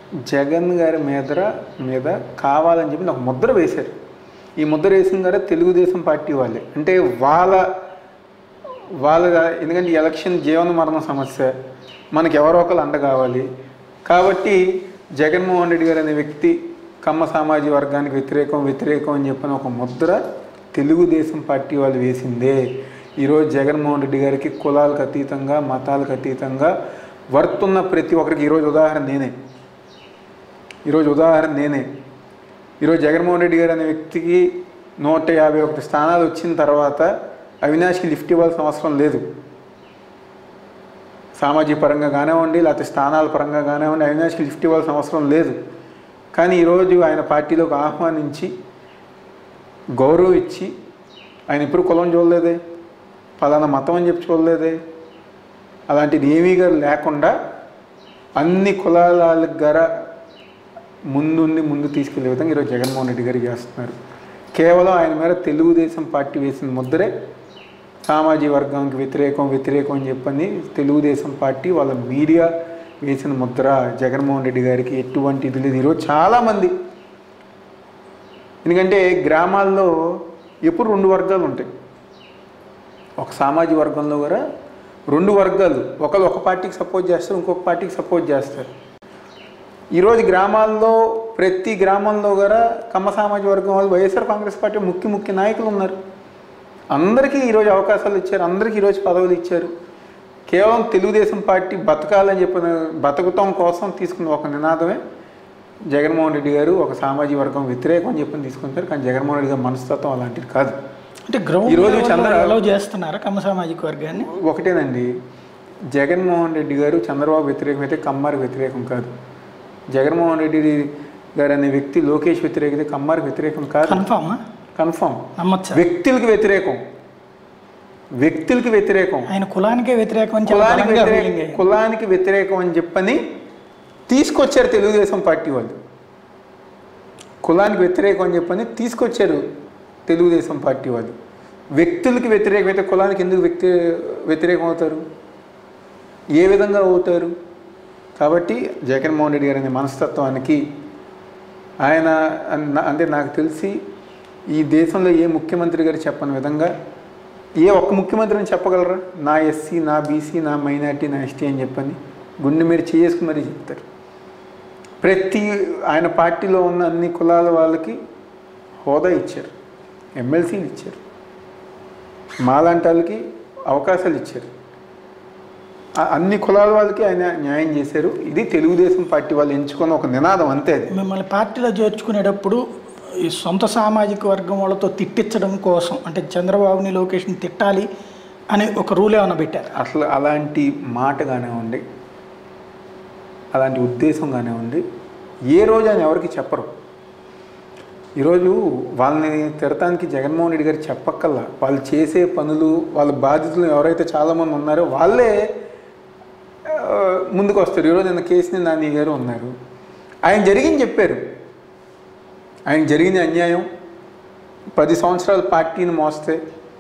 B: జగన్ గారి మీద మీద కావాలని చెప్పి ఒక ముద్ర వేశారు ఈ ముద్ర వేసిన ద్వారా తెలుగుదేశం పార్టీ వాళ్ళే అంటే వాళ్ళ వాళ్ళ ఎందుకంటే ఈ ఎలక్షన్ జీవన మరణ సమస్య మనకి ఎవరో ఒకరు అండ కావాలి కాబట్టి జగన్మోహన్ రెడ్డి గారు అనే వ్యక్తి కమ్మ సామాజిక వర్గానికి వ్యతిరేకం వ్యతిరేకం అని చెప్పిన ఒక ముద్ర తెలుగుదేశం పార్టీ వాళ్ళు వేసిందే ఈరోజు జగన్మోహన్ రెడ్డి గారికి కులాలకు అతీతంగా మతాలకు అతీతంగా వర్తున్న ప్రతి ఒక్కరికి ఈరోజు ఉదాహరణ నేనే ఈరోజు ఉదాహరణ నేనే ఈరోజు జగన్మోహన్ రెడ్డి గారు అనే వ్యక్తికి నూట యాభై ఒకటి స్థానాలు వచ్చిన తర్వాత అవినాష్కి లిఫ్ట్ ఇవ్వాల్సిన అవసరం లేదు సామాజిక పరంగా కానివ్వండి లేకపోతే స్థానాల పరంగా కానివ్వండి అవినాష్కి లిఫ్ట్ ఇవ్వాల్సిన అవసరం లేదు కానీ ఈరోజు ఆయన పార్టీలోకి ఆహ్వానించి గౌరవం ఇచ్చి ఆయన ఇప్పుడు కులం చూడలేదే పలానా మతం అని చెప్పి చూడలేదే అలాంటిది ఏమీ గారు లేకుండా అన్ని కులాల గర ముందుండి ముందు తీసుకెళ్లే విధంగా ఈరోజు జగన్మోహన్ రెడ్డి గారు చేస్తున్నారు కేవలం ఆయన మీద తెలుగుదేశం పార్టీ వేసిన ముద్రే సామాజిక వర్గానికి వ్యతిరేకం వ్యతిరేకం అని చెప్పని తెలుగుదేశం పార్టీ వాళ్ళ మీడియా వేసిన ముద్ర జగన్మోహన్ రెడ్డి గారికి ఎటువంటి ఇది లేదు ఈరోజు చాలామంది ఎందుకంటే గ్రామాల్లో ఎప్పుడు రెండు వర్గాలు ఉంటాయి ఒక సామాజిక వర్గంలో కూడా రెండు వర్గాలు ఒకరు ఒక పార్టీకి సపోర్ట్ చేస్తారు ఇంకొక పార్టీకి సపోర్ట్ చేస్తారు ఈరోజు గ్రామాల్లో ప్రతి గ్రామంలో కూడా కమ్మ సామాజిక వర్గం వాళ్ళు వైఎస్ఆర్ కాంగ్రెస్ పార్టీ ముఖ్య ముఖ్య నాయకులు ఉన్నారు అందరికీ ఈరోజు అవకాశాలు ఇచ్చారు అందరికీ ఈరోజు పదవులు ఇచ్చారు కేవలం తెలుగుదేశం పార్టీ బతకాలని చెప్పిన బతకటం కోసం తీసుకున్న ఒక నినాదమే జగన్మోహన్ రెడ్డి గారు ఒక సామాజిక వర్గం వ్యతిరేకం అని చెప్పని తీసుకుంటారు కానీ జగన్మోహన్ రెడ్డి గారి మనస్తత్వం అలాంటిది కాదు
A: అంటే గ్రౌండ్
B: ఈరోజు చంద్ర-
A: అలౌ చేస్తున్నారా కమ్మ సామాజిక వర్గాన్ని
B: ఒకటేనండి జగన్మోహన్ రెడ్డి గారు చంద్రబాబు వ్యతిరేకం అయితే కమ్మారికి వ్యతిరేకం కాదు జగన్మోహన్ రెడ్డి గారు అనే వ్యక్తి లోకేష్ వ్యతిరేకత కమ్మారికి వ్యతిరేకం కాదు
A: కన్ఫామా
B: కన్ఫర్మ్
A: నమ్మచ్చా
B: వ్యక్తులకి వ్యతిరేకం వ్యక్తులకి వ్యతిరేకం
A: ఆయన కులానికే వ్యతిరేకం అని చాలా
B: కులానికి
A: బలంగా
B: వ్యతిరేకం
A: feeling అయ్యింది.
B: కులానికి వ్యతిరేకం అని చెప్పని తీసుకొచ్చారు తెలుగుదేశం పార్టీ వాళ్ళు కులానికి వ్యతిరేకం అని చెప్పని తీసుకొచ్చారు తెలుగుదేశం పార్టీ వాళ్ళు వ్యక్తులకి వ్యతిరేకం అయితే కులానికి ఎందుకు వ్యక్తి వ్యతిరేకం అవుతారు ఏ విధంగా అవుతారు కాబట్టి జగన్మోహన్ రెడ్డి గారి అనే మనస్తత్వానికి ఆయన అన్న- అంటే నాకు తెలిసి ఈ దేశంలో ఏ ముఖ్యమంత్రి గారు చెప్పని విధంగా ఏ ఒక్క ముఖ్యమంత్రిని చెప్పగలరా నా ఎస్సీ నా బీసీ నా మైనార్టీ నా ఎస్టీ అని చెప్పని గుండె మీరు చేసుకుని మరీ చెప్తారు ప్రతి ఆయన పార్టీలో ఉన్న అన్ని కులాల వాళ్ళకి హోదా ఇచ్చారు ఎమ్మెల్సీలు ఇచ్చారు మాలాంటి వాళ్ళకి అవకాశాలు ఇచ్చారు ఆ- అన్ని కులాల వాళ్ళకి ఆయన న్యాయం చేశారు ఇది తెలుగుదేశం పార్టీ వాళ్ళు ఎంచుకున్న ఒక నినాదం అంతే అది
A: మిమ్మల్ని పార్టీలో చేర్చుకునేటప్పుడు ఈ సొంత సామాజిక వర్గం వాళ్ళతో తిట్టించడం కోసం అంటే చంద్రబాబుని లోకేష్ని తిట్టాలి అని ఒక రూల్ ఏమైనా పెట్టారు
B: అసలు అలాంటి మాట కానివ్వండి అలాంటి ఉద్దేశం కానివ్వండి ఏ రోజు ఆయన ఎవరికి చెప్పరు ఈరోజు వాళ్ళని తిడటానికి జగన్మోహన్ రెడ్డి గారు చెప్పక్కల్లా వాళ్ళు చేసే పనులు వాళ్ళ బాధితులు ఎవరైతే చాలామంది ఉన్నారో వాళ్ళే ఆ, ముందుకు వస్తారు ఈరోజు నిన్న కేసీని నాని గారు ఉన్నారు ఆయన జరిగింది చెప్పారు ఆయన జరిగింది అన్యాయం పది సంవత్సరాల పార్టీని మోస్తే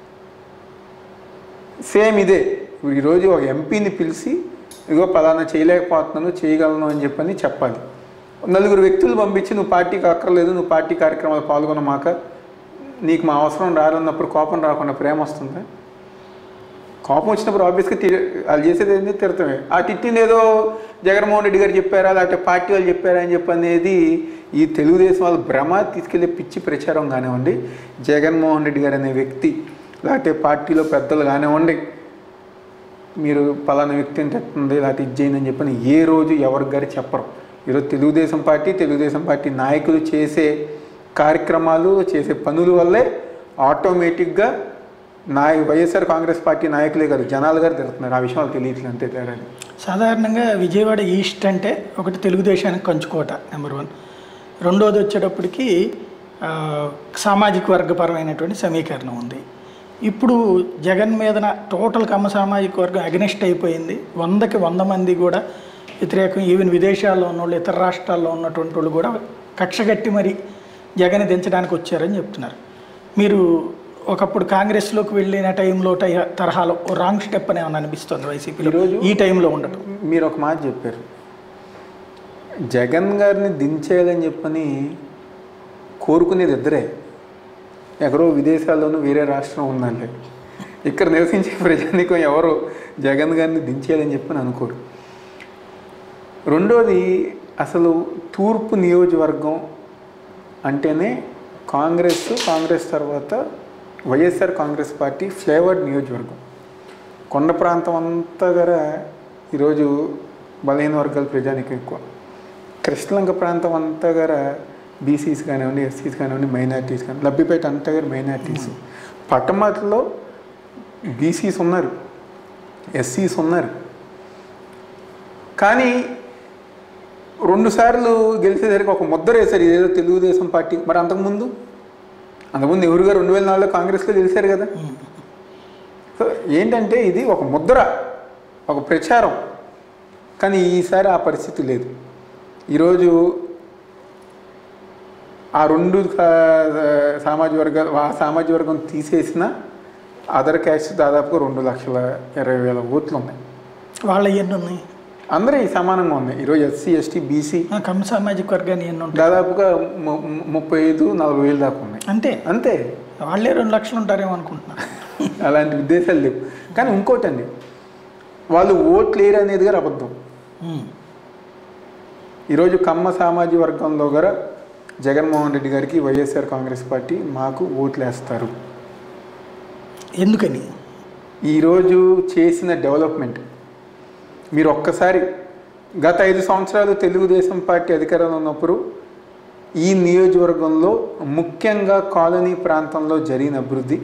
B: సేమ్ ఇదే ఇప్పుడు ఈరోజు ఒక ఎంపీని పిలిచి ఇగో పలానా చేయలేకపోతున్నాను చేయగలను అని చెప్పని చెప్పాలి నలుగురు వ్యక్తులు పంపించి నువ్వు పార్టీకి అక్కర్లేదు నువ్వు పార్టీ కార్యక్రమాలు పాల్గొనమాక నీకు మా అవసరం రాలన్నప్పుడు కోపం రాకుండా ప్రేమ వస్తుందా కోపం వచ్చినప్పుడు ఆబ్వియస్గా తి వాళ్ళు చేసేది ఏంటి తిడతామే ఆ తిట్టింది ఏదో జగన్మోహన్ రెడ్డి గారు చెప్పారా లేకపోతే పార్టీ వాళ్ళు చెప్పారా అని చెప్పి అనేది ఈ తెలుగుదేశం వాళ్ళ భ్రమ తీసుకెళ్లే పిచ్చి ప్రచారం కానివ్వండి జగన్మోహన్ రెడ్డి గారు అనే వ్యక్తి లేకపోతే పార్టీలో పెద్దలు కానివ్వండి మీరు పలానా వ్యక్తి అని తిట్టుంది లేకపోతే ఇది చేయండి అని చెప్పని ఏ రోజు ఎవరికి గారు చెప్పరు ఈరోజు తెలుగుదేశం పార్టీ తెలుగుదేశం పార్టీ నాయకులు చేసే కార్యక్రమాలు చేసే పనుల వల్లే ఆటోమేటిక్గా నాయ వైఎస్ఆర్ కాంగ్రెస్ పార్టీ నాయకులే కాదు జనాలు గారు తిరుగుతున్నారు ఆ విషయం వాళ్ళకి తెలియట్లేదు అంతే తేడా
A: సాధారణంగా విజయవాడ ఈస్ట్ అంటే ఒకటి తెలుగుదేశానికి కంచుకోట నెంబర్ వన్ రెండోది వచ్చేటప్పటికి ఆ, సామాజిక వర్గపరమైనటువంటి సమీకరణం ఉంది ఇప్పుడు జగన్ మీదన టోటల్ కమ్మ సామాజిక వర్గం అగనిస్ట్ అయిపోయింది వందకి వంద మంది కూడా వ్యతిరేకం ఈవెన్ విదేశాల్లో ఉన్నోళ్ళు ఇతర రాష్ట్రాల్లో ఉన్నటువంటి వాళ్ళు కూడా కక్షగట్టి మరి జగన్ దించడానికి వచ్చారని చెప్తున్నారు మీరు ఒకప్పుడు కాంగ్రెస్లోకి వెళ్ళిన టైంలో టై తరహాలో రాంగ్ స్టెప్ అని ఏమన్నా అనిపిస్తుంది వైసీపీలో
B: ఈరోజు-
A: ఈ టైంలో ఉండటం
B: మీరు ఒక మాట చెప్పారు జగన్ గారిని దించేయాలని చెప్పని కోరుకునేది ఇద్దరే ఎక్కడో విదేశాల్లోనూ వేరే రాష్ట్రం ఉందండి ఇక్కడ నివసించే ప్రజానికం ఎవరు జగన్ గారిని దించేయాలని చెప్పని అనుకోరు రెండోది అసలు తూర్పు నియోజకవర్గం అంటేనే కాంగ్రెస్ కాంగ్రెస్ తర్వాత వైఎస్ఆర్ కాంగ్రెస్ పార్టీ ఫ్లేవర్డ్ నియోజకవర్గం కొండ ప్రాంతం అంతా కూడా ఈరోజు బలహీన వర్గాల ప్రజానికి ఎక్కువ కృష్ణలంక ప్రాంతం అంతా కూడా బీసీస్ కానివ్వండి ఎస్సీస్ కానివ్వండి మైనార్టీస్ కానీ లబ్బిపేట అంతా కూడా మైనార్టీస్ పట్టమట్లో బీసీస్ ఉన్నారు ఎస్సీస్ ఉన్నారు కానీ రెండు సార్లు గెలిచేసరికి ఒక ముద్ర వేశారు ఇదేదో తెలుగుదేశం పార్టీ మరి అంతకుముందు అంతకుముందు ఎవరుగా రెండు వేల నాలుగులో కాంగ్రెస్లో గెలిచారు కదా సో ఏంటంటే ఇది ఒక ముద్ర ఒక ప్రచారం కానీ ఈసారి ఆ పరిస్థితి లేదు ఈరోజు ఆ రెండు కా- సామాజిక వర్గాలు ఆ సామాజిక వర్గం తీసేసిన అదర్ క్యాస్ట్ దాదాపుగా రెండు లక్షల ఇరవై వేల ఓట్లు ఉన్నాయి
A: వాళ్ళ ఎన్ని ఉన్నాయి
B: అందరూ ఈ సమానంగా ఉన్నాయి ఈరోజు ఎస్సీ ఎస్టీ బీసీ
A: ఆ కమ్మ సామాజిక వర్గాన్ని ఎన్ని ఉంటాయి
B: దాదాపుగా ము- ము- ముప్పై ఐదు నలభై వేలు దాకా ఉన్నాయి
A: అంతే
B: అంతే
A: వాళ్ళే రెండు లక్షలు ఉంటారేమో అనుకుంటున్నా
B: అలాంటి ఉద్దేశాలు లేవు కానీ ఇంకోటి అండి వాళ్ళు ఓట్లు లేరు అనేది గారు అబద్ధం
A: ఉమ్.
B: ఈరోజు కమ్మ సామాజిక వర్గంలో గారు జగన్మోహన్ రెడ్డి గారికి వైఎస్ఆర్ కాంగ్రెస్ పార్టీ మాకు ఓట్లు వేస్తారు
A: ఎందుకని
B: ఈరోజు చేసిన డెవలప్మెంట్ మీరు ఒక్కసారి గత ఐదు సంవత్సరాలు తెలుగుదేశం పార్టీ అధికారంలో ఉన్నప్పుడు ఈ నియోజకవర్గంలో ముఖ్యంగా కాలనీ ప్రాంతంలో జరిగిన అభివృద్ధి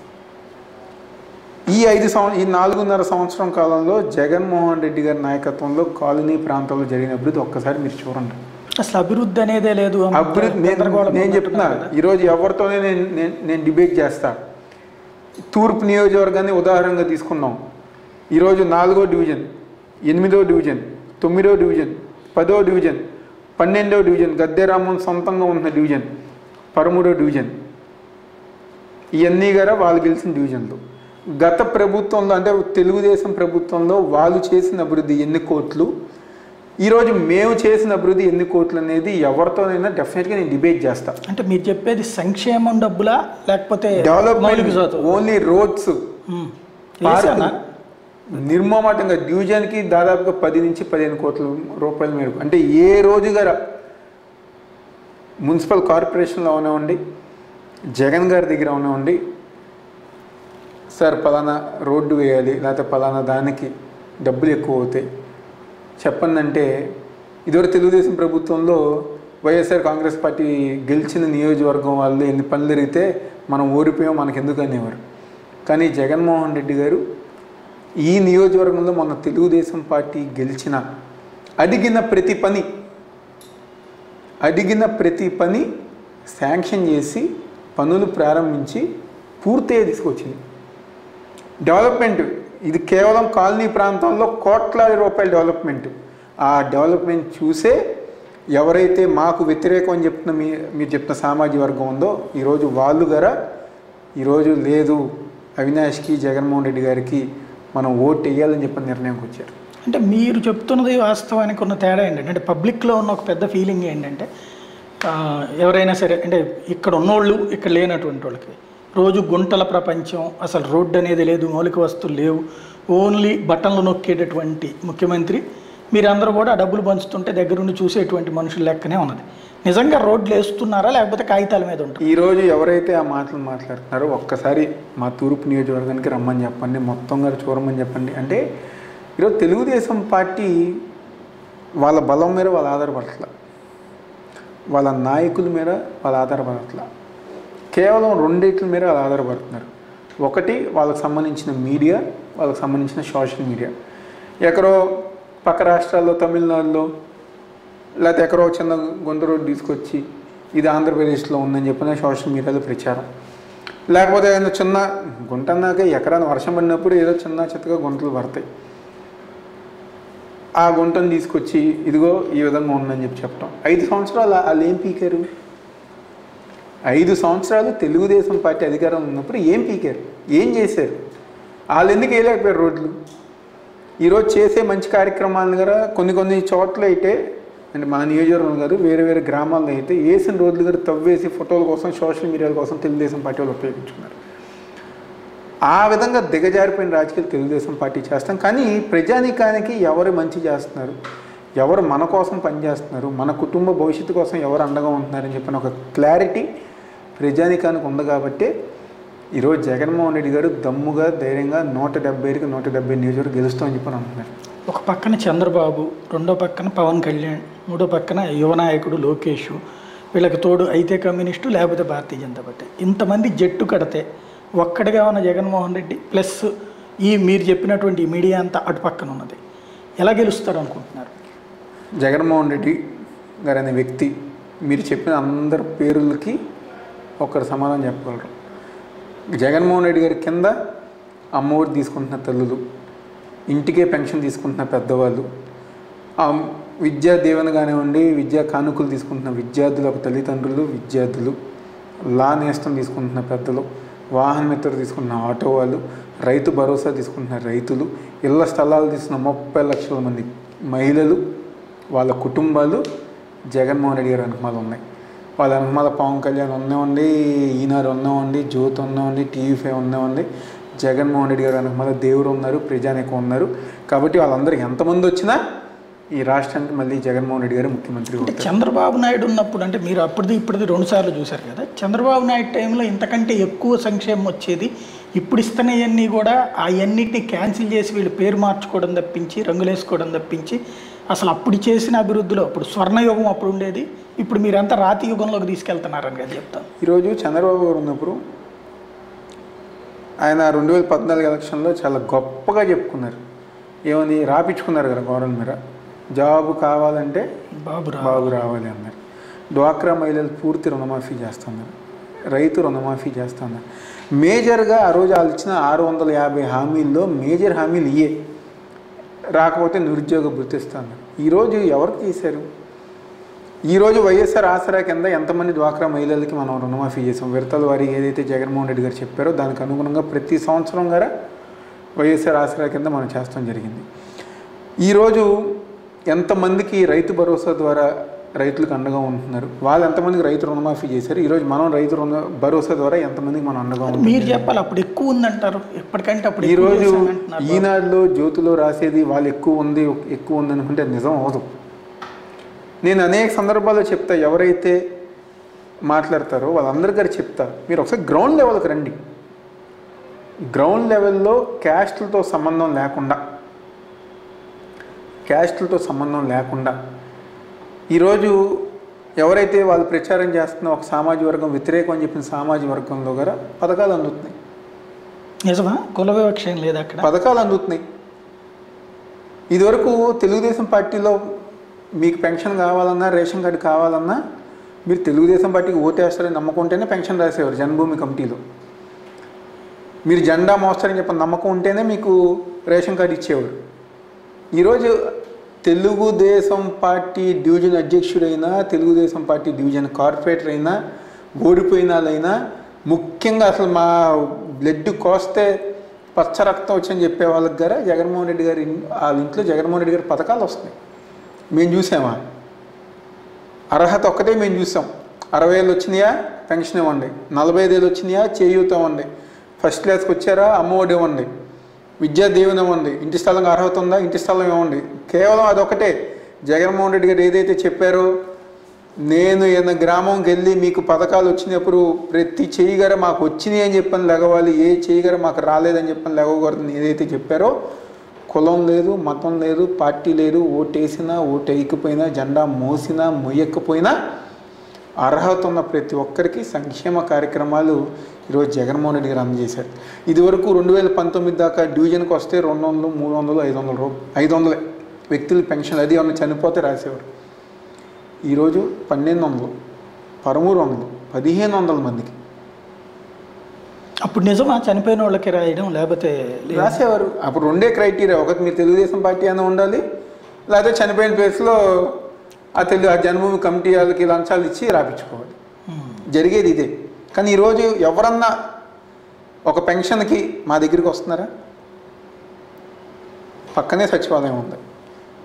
B: ఈ ఐదు సంవ ఈ నాలుగున్నర సంవత్సరం కాలంలో జగన్మోహన్ రెడ్డి గారి నాయకత్వంలో కాలనీ ప్రాంతంలో జరిగిన అభివృద్ధి ఒక్కసారి మీరు చూడండి
A: అసలు అభివృద్ధి అనేదే లేదు అంత
B: అభివృద్ధి నేను
A: గందరగోళంగా
B: నేను చెప్తున్నా
A: ఉన్నట్టున్నారు కదా.
B: ఈరోజు ఎవరితోనే నేను నేను నేను డిబేట్ చేస్తా తూర్పు నియోజకవర్గాన్ని ఉదాహరణగా తీసుకున్నాం ఈరోజు నాలుగో డివిజన్ ఎనిమిదో డివిజన్ తొమ్మిదో డివిజన్ పదో డివిజన్ పన్నెండో డివిజన్ గద్దెరామన్ సొంతంగా ఉన్న డివిజన్ పదమూడో డివిజన్ ఇవన్నీ కూడా వాళ్ళు గెలిచిన డివిజన్లు గత ప్రభుత్వంలో అంటే తెలుగుదేశం ప్రభుత్వంలో వాళ్ళు చేసిన అభివృద్ధి ఎన్ని కోట్లు ఈరోజు మేము చేసిన అభివృద్ధి ఎన్ని కోట్లు అనేది ఎవరితోనైనా డెఫినెట్గా నేను డిబేట్ చేస్తా
A: అంటే మీరు చెప్పేది సంక్షేమం డబ్బులా లేకపోతే మౌలిక
B: డెవలప్మెంట్
A: సదుపాయాలు?
B: ఓన్లీ రోడ్స్
A: ఉమ్. వేసానా?
B: నిర్మమాటంగా డివిజన్కి దాదాపుగా పది నుంచి పదిహేను కోట్ల రూపాయల మేరకు అంటే ఏ రోజు గారా మున్సిపల్ కార్పొరేషన్లో అవనివ్వండి జగన్ గారి దగ్గర అవనివ్వండి సార్ పలానా రోడ్డు వేయాలి లేకపోతే పలానా దానికి డబ్బులు ఎక్కువ అవుతాయి చెప్పండి అంటే ఇదివరకు తెలుగుదేశం ప్రభుత్వంలో వైఎస్ఆర్ కాంగ్రెస్ పార్టీ గెలిచిన నియోజకవర్గం వాళ్ళు ఎన్ని పనులు జరిగితే మనం ఓడిపోయాం మనకు ఎందుకు అనేవారు కానీ జగన్మోహన్ రెడ్డి గారు ఈ నియోజకవర్గంలో మొన్న తెలుగుదేశం పార్టీ గెలిచిన అడిగిన ప్రతి పని అడిగిన ప్రతి పని శాంక్షన్ చేసి పనులు ప్రారంభించి పూర్తిగా తీసుకొచ్చింది డెవలప్మెంట్ ఇది కేవలం కాలనీ ప్రాంతంలో కోట్లాది రూపాయల డెవలప్మెంట్ ఆ డెవలప్మెంట్ చూసే ఎవరైతే మాకు వ్యతిరేకం అని చెప్తున్న మీ మీరు చెప్తున్న సామాజిక వర్గం ఉందో ఈరోజు వాళ్ళు గారా ఈరోజు లేదు అవినాష్కి జగన్మోహన్ రెడ్డి గారికి మనం ఓటు వేయాలని చెప్పిన నిర్ణయంకి వచ్చారు
A: అంటే మీరు చెప్తున్నది వాస్తవానికి ఉన్న తేడా ఏంటంటే అంటే పబ్లిక్లో ఉన్న ఒక పెద్ద ఫీలింగ్ ఏంటంటే ఆ, ఎవరైనా సరే అంటే ఇక్కడ ఉన్నోళ్ళు ఇక్కడ లేనటువంటి వాళ్ళకి రోజు గుంటల ప్రపంచం అసలు రోడ్డు అనేది లేదు మౌలిక వస్తువులు లేవు ఓన్లీ బటన్లు నొక్కేటటువంటి ముఖ్యమంత్రి మీరందరూ కూడా ఆ డబ్బులు పంచుతుంటే దగ్గరుండి చూసేటువంటి మనుషుల లెక్కనే ఉన్నది నిజంగా రోడ్లు వేస్తున్నారా లేకపోతే కాగితాల మీద ఉంటారు
B: ఈరోజు ఎవరైతే ఆ మాటలు మాట్లాడుతున్నారో ఒక్కసారి మా తూర్పు నియోజకవర్గానికి రమ్మని చెప్పండి మొత్తం గారు చూడమని చెప్పండి అంటే ఈరోజు తెలుగుదేశం పార్టీ వాళ్ళ బలం మీద వాళ్ళు ఆధారపడట్ల వాళ్ళ నాయకుల మీద వాళ్ళు ఆధారపడట్ల కేవలం రెండిట్ల మీద వాళ్ళు ఆధారపడుతున్నారు ఒకటి వాళ్ళకి సంబంధించిన మీడియా వాళ్ళకి సంబంధించిన సోషల్ మీడియా ఎక్కడో పక్క రాష్ట్రాల్లో తమిళనాడులో లేకపోతే ఎక్కడో చిన్న గుంట రోడ్డు తీసుకొచ్చి ఇది ఆంధ్రప్రదేశ్లో ఉందని చెప్పిన సోషల్ మీడియాలో ప్రచారం లేకపోతే ఏదైనా చిన్న గుంట అన్నాక ఎకరాన వర్షం పడినప్పుడు ఏదో చిన్న చిత్తగా గుంటలు పడతాయి ఆ గుంటను తీసుకొచ్చి ఇదిగో ఈ విధంగా ఉందని చెప్పి చెప్పడం ఐదు సంవత్సరాలు వాళ్ళు ఏం పీకారు ఐదు సంవత్సరాలు తెలుగుదేశం పార్టీ అధికారం ఉన్నప్పుడు ఏం పీకారు ఏం చేశారు వాళ్ళు ఎందుకు వేయలేకపోయారు రోడ్లు ఈరోజు చేసే మంచి కార్యక్రమాలను కూడా కొన్ని కొన్ని చోట్ల అయితే అంటే మా నియోజకవర్గం కాదు వేరే వేరే గ్రామాల్లో అయితే వేసిన రోడ్లు గారు తవ్వేసి ఫోటోల కోసం సోషల్ మీడియాల కోసం తెలుగుదేశం పార్టీ వాళ్ళు ఉపయోగించుకున్నారు ఆ విధంగా దిగజారిపోయిన రాజకీయాలు తెలుగుదేశం పార్టీ చేస్తాం కానీ ప్రజానీకానికి ఎవరు మంచి చేస్తున్నారు ఎవరు మన కోసం పనిచేస్తున్నారు మన కుటుంబ భవిష్యత్తు కోసం ఎవరు అండగా ఉంటున్నారని చెప్పిన ఒక క్లారిటీ ప్రజానీకానికి ఉంది కాబట్టి ఈరోజు జగన్మోహన్ రెడ్డి గారు దమ్ముగా ధైర్యంగా నూట డెబ్బైకి నూట డెబ్బై నియోజకవర్గం గెలుస్తామని చెప్పని అంటున్నారు
A: ఒక పక్కన చంద్రబాబు రెండో పక్కన పవన్ కళ్యాణ్ మూడో పక్కన యువ నాయకుడు లోకేష్ వీళ్ళకి తోడు అయితే కమ్యూనిస్టు లేకపోతే భారతీయ జనతా పార్టీ ఇంతమంది జట్టు కడితే ఒక్కడిగా ఉన్న జగన్మోహన్ రెడ్డి ప్లస్ ఈ మీరు చెప్పినటువంటి ఈ మీడియా అంతా అటు పక్కన ఉన్నది ఎలా గెలుస్తారు అనుకుంటున్నారు
B: జగన్మోహన్ రెడ్డి గారు అనే వ్యక్తి మీరు చెప్పిన అందరి పేర్లకి ఒకరు సమాధానం చెప్పగలరు జగన్మోహన్ రెడ్డి గారి కింద అమ్మఒడి తీసుకుంటున్న తల్లులు ఇంటికే పెన్షన్ తీసుకుంటున్న పెద్దవాళ్ళు ఆ విద్యా దీవెన కానివ్వండి విద్యా కానుకలు తీసుకుంటున్న విద్యార్థుల ఒక తల్లిదండ్రులు విద్యార్థులు లా నేస్తం తీసుకుంటున్న పెద్దలు వాహన మిత్రులు తీసుకుంటున్న ఆటో వాళ్ళు రైతు భరోసా తీసుకుంటున్న రైతులు ఇళ్ల స్థలాలు తీసుకున్న ముప్పై లక్షల మంది మహిళలు వాళ్ళ కుటుంబాలు జగన్మోహన్ రెడ్డి గారి వెనకమాల ఉన్నాయి వాళ్ళ వెనకమాల పవన్ కళ్యాణ్ ఉన్నామండి ఈనాడు ఉన్నామండి జ్యోతి ఉన్నామండి టీవీ ఫైవ్ ఉన్నామండి జగన్మోహన్ రెడ్డి గారు వెనకమాల దేవుడు ఉన్నారు ప్రజానికం ఉన్నారు కాబట్టి వాళ్ళందరూ ఎంతమంది వచ్చినా ఈ రాష్ట్రానికి మళ్ళీ జగన్మోహన్ రెడ్డి గారు ముఖ్యమంత్రి
A: అంటే
B: అవుతారు
A: చంద్రబాబు నాయుడు ఉన్నప్పుడు అంటే మీరు అప్పటిది ఇప్పటిది రెండు సార్లు చూశారు కదా చంద్రబాబు నాయుడు టైంలో ఇంతకంటే ఎక్కువ సంక్షేమం వచ్చేది ఇప్పుడు ఇస్తున్నవన్నీ కూడా అవన్నిటిని క్యాన్సిల్ చేసి వీళ్ళు పేరు మార్చుకోవడం తప్పించి రంగులేసుకోవడం తప్పించి అసలు అప్పుడు చేసిన అభివృద్ధిలో అప్పుడు స్వర్ణయుగం అప్పుడు ఉండేది ఇప్పుడు మీరంతా రాతి యుగంలోకి తీసుకెళ్తున్నారని కదా చెప్తాను
B: ఈరోజు చంద్రబాబు గారు ఉన్నప్పుడు ఆయన రెండు వేల పద్నాలుగు ఎలక్షన్లో చాలా గొప్పగా చెప్పుకున్నారు ఏమని రాపించుకున్నారు కదా గౌరవం మీద జాబు కావాలంటే
A: బాబు రా
B: బాబు రావాలి అన్నారు డ్వాక్రా మహిళలు పూర్తి రుణమాఫీ చేస్తున్నారు రైతు రుణమాఫీ చేస్తున్నారు మేజర్గా ఆ రోజు వాళ్ళు ఇచ్చిన ఆరు వందల యాభై హామీల్లో మేజర్ హామీలు ఇయే రాకపోతే నిరుద్యోగ గుర్తిస్తాను ఈరోజు ఎవరికి చేశారు ఈరోజు వైఎస్ఆర్ ఆసరా కింద ఎంతమంది డ్వాక్రా మహిళలకి మనం రుణమాఫీ చేసాం విడతల వారి ఏదైతే జగన్మోహన్ రెడ్డి గారు చెప్పారో దానికి అనుగుణంగా ప్రతి సంవత్సరం గారా వైఎస్ఆర్ ఆసరా కింద మనం చేస్తాం జరిగింది ఈరోజు ఎంతమందికి రైతు భరోసా ద్వారా రైతులకు అండగా ఉంటున్నారు వాళ్ళు ఎంతమందికి రైతు రుణమాఫీ చేశారు ఈరోజు మనం రైతు రుణ భరోసా ద్వారా ఎంతమందికి మనం అండగా ఉంటున్నాం
A: మీరు చెప్పాలి అప్పుడు ఎక్కువ ఉందంటారు ఎప్పటికంటే అప్పుడు ఎక్కువ
B: ఈరోజు
A: చేశానంటున్నారు.
B: ఈనాడులో జ్యోతిలో రాసేది వాళ్ళు ఎక్కువ ఉంది ఎక్కువ ఉంది అనుకుంటే అది నిజం అవదు నేను అనేక సందర్భాల్లో చెప్తా ఎవరైతే మాట్లాడతారో వాళ్ళందరి గారు చెప్తా మీరు ఒకసారి గ్రౌండ్ లెవెల్కి రండి గ్రౌండ్ లెవెల్లో క్యాస్ట్లతో సంబంధం లేకుండా క్యాస్ట్లతో సంబంధం లేకుండా ఈరోజు ఎవరైతే వాళ్ళు ప్రచారం చేస్తున్న ఒక సామాజిక వర్గం వ్యతిరేకం అని చెప్పిన సామాజిక వర్గంలో కూడా పథకాలు అందుతున్నాయి
A: నిజమా కుల వివక్ష ఏం లేదు అక్కడ
B: పథకాలు అందుతున్నాయి ఇదివరకు తెలుగుదేశం పార్టీలో మీకు పెన్షన్ కావాలన్నా రేషన్ కార్డు కావాలన్నా మీరు తెలుగుదేశం పార్టీకి ఓటేస్తారని నమ్మకం ఉంటేనే పెన్షన్ రాసేవారు జన్మభూమి కమిటీలో మీరు జెండా మోస్తారని చెప్పిన నమ్మకం ఉంటేనే మీకు రేషన్ కార్డు ఇచ్చేవారు ఈరోజు తెలుగుదేశం పార్టీ డివిజన్ అధ్యక్షుడైనా తెలుగుదేశం పార్టీ డివిజన్ కార్పొరేటర్ అయినా ఓడిపోయిన వాళ్ళైనా ముఖ్యంగా అసలు మా బ్లడ్ కోస్తే పచ్చ రక్తం వచ్చని చెప్పే వాళ్ళకి గారా జగన్మోహన్ రెడ్డి గారి ఇన్- వాళ్ళ ఇంట్లో జగన్మోహన్ రెడ్డి గారి పథకాలు వస్తున్నాయి మేము చూసామా అర్హత ఒక్కటే మేము చూసాం అరవై ఏళ్ళు వచ్చినాయా పెన్షన్ ఇవ్వండి నలభై ఐదు ఏళ్ళు వచ్చినాయా చేయూత ఇవ్వండి ఫస్ట్ క్లాస్కి వచ్చారా అమ్మఒడి ఇవ్వండి విద్యా దీవెన ఇవ్వండి ఇంటి స్థలం అర్హత ఉందా ఇంటి స్థలం ఇవ్వండి కేవలం అదొకటే జగన్మోహన్ రెడ్డి గారు ఏదైతే చెప్పారో నేను ఏదైనా గ్రామంకి వెళ్ళి మీకు పథకాలు వచ్చినప్పుడు ప్రతి చేయగర మాకు వచ్చినాయి అని చెప్పని లెగవాలి ఏ చేయగర మాకు రాలేదని చెప్పని లెగకూడదని ఏదైతే చెప్పారో కులం లేదు మతం లేదు పార్టీ లేదు ఓటేసినా ఓటు వేయకపోయినా జెండా మోసినా మొయ్యకపోయినా అర్హత ఉన్న ప్రతి ఒక్కరికి సంక్షేమ కార్యక్రమాలు ఈరోజు జగన్మోహన్ రెడ్డి గారు అందజేశారు ఇదివరకు రెండు వేల పంతొమ్మిది దాకా డివిజన్కి వస్తే రెండు వందలు మూడు వందలు ఐదు వందల రూపాయలు ఐదు వందలే వ్యక్తులు పెన్షన్ అది ఏమన్నా చనిపోతే రాసేవారు ఈరోజు పన్నెండు వందలు పదమూడు వందలు పదిహేను వందల మందికి
A: అప్పుడు నిజమా చనిపోయిన వాళ్ళకి రాయడం లేకపోతే లేదా?
B: రాసేవారు అప్పుడు రెండే క్రైటీరియా ఒకటి మీరు తెలుగుదేశం పార్టీ అయినా ఉండాలి లేకపోతే చనిపోయిన ప్లేస్లో ఆ తెలుగు ఆ జన్మభూమి కమిటీ వాళ్ళకి లంచాలు ఇచ్చి రాపించుకోవాలి
A: ఉమ్.
B: జరిగేది ఇదే కానీ ఈరోజు ఎవరన్నా ఒక పెన్షన్కి మా దగ్గరికి వస్తున్నారా పక్కనే సచివాలయం ఉంది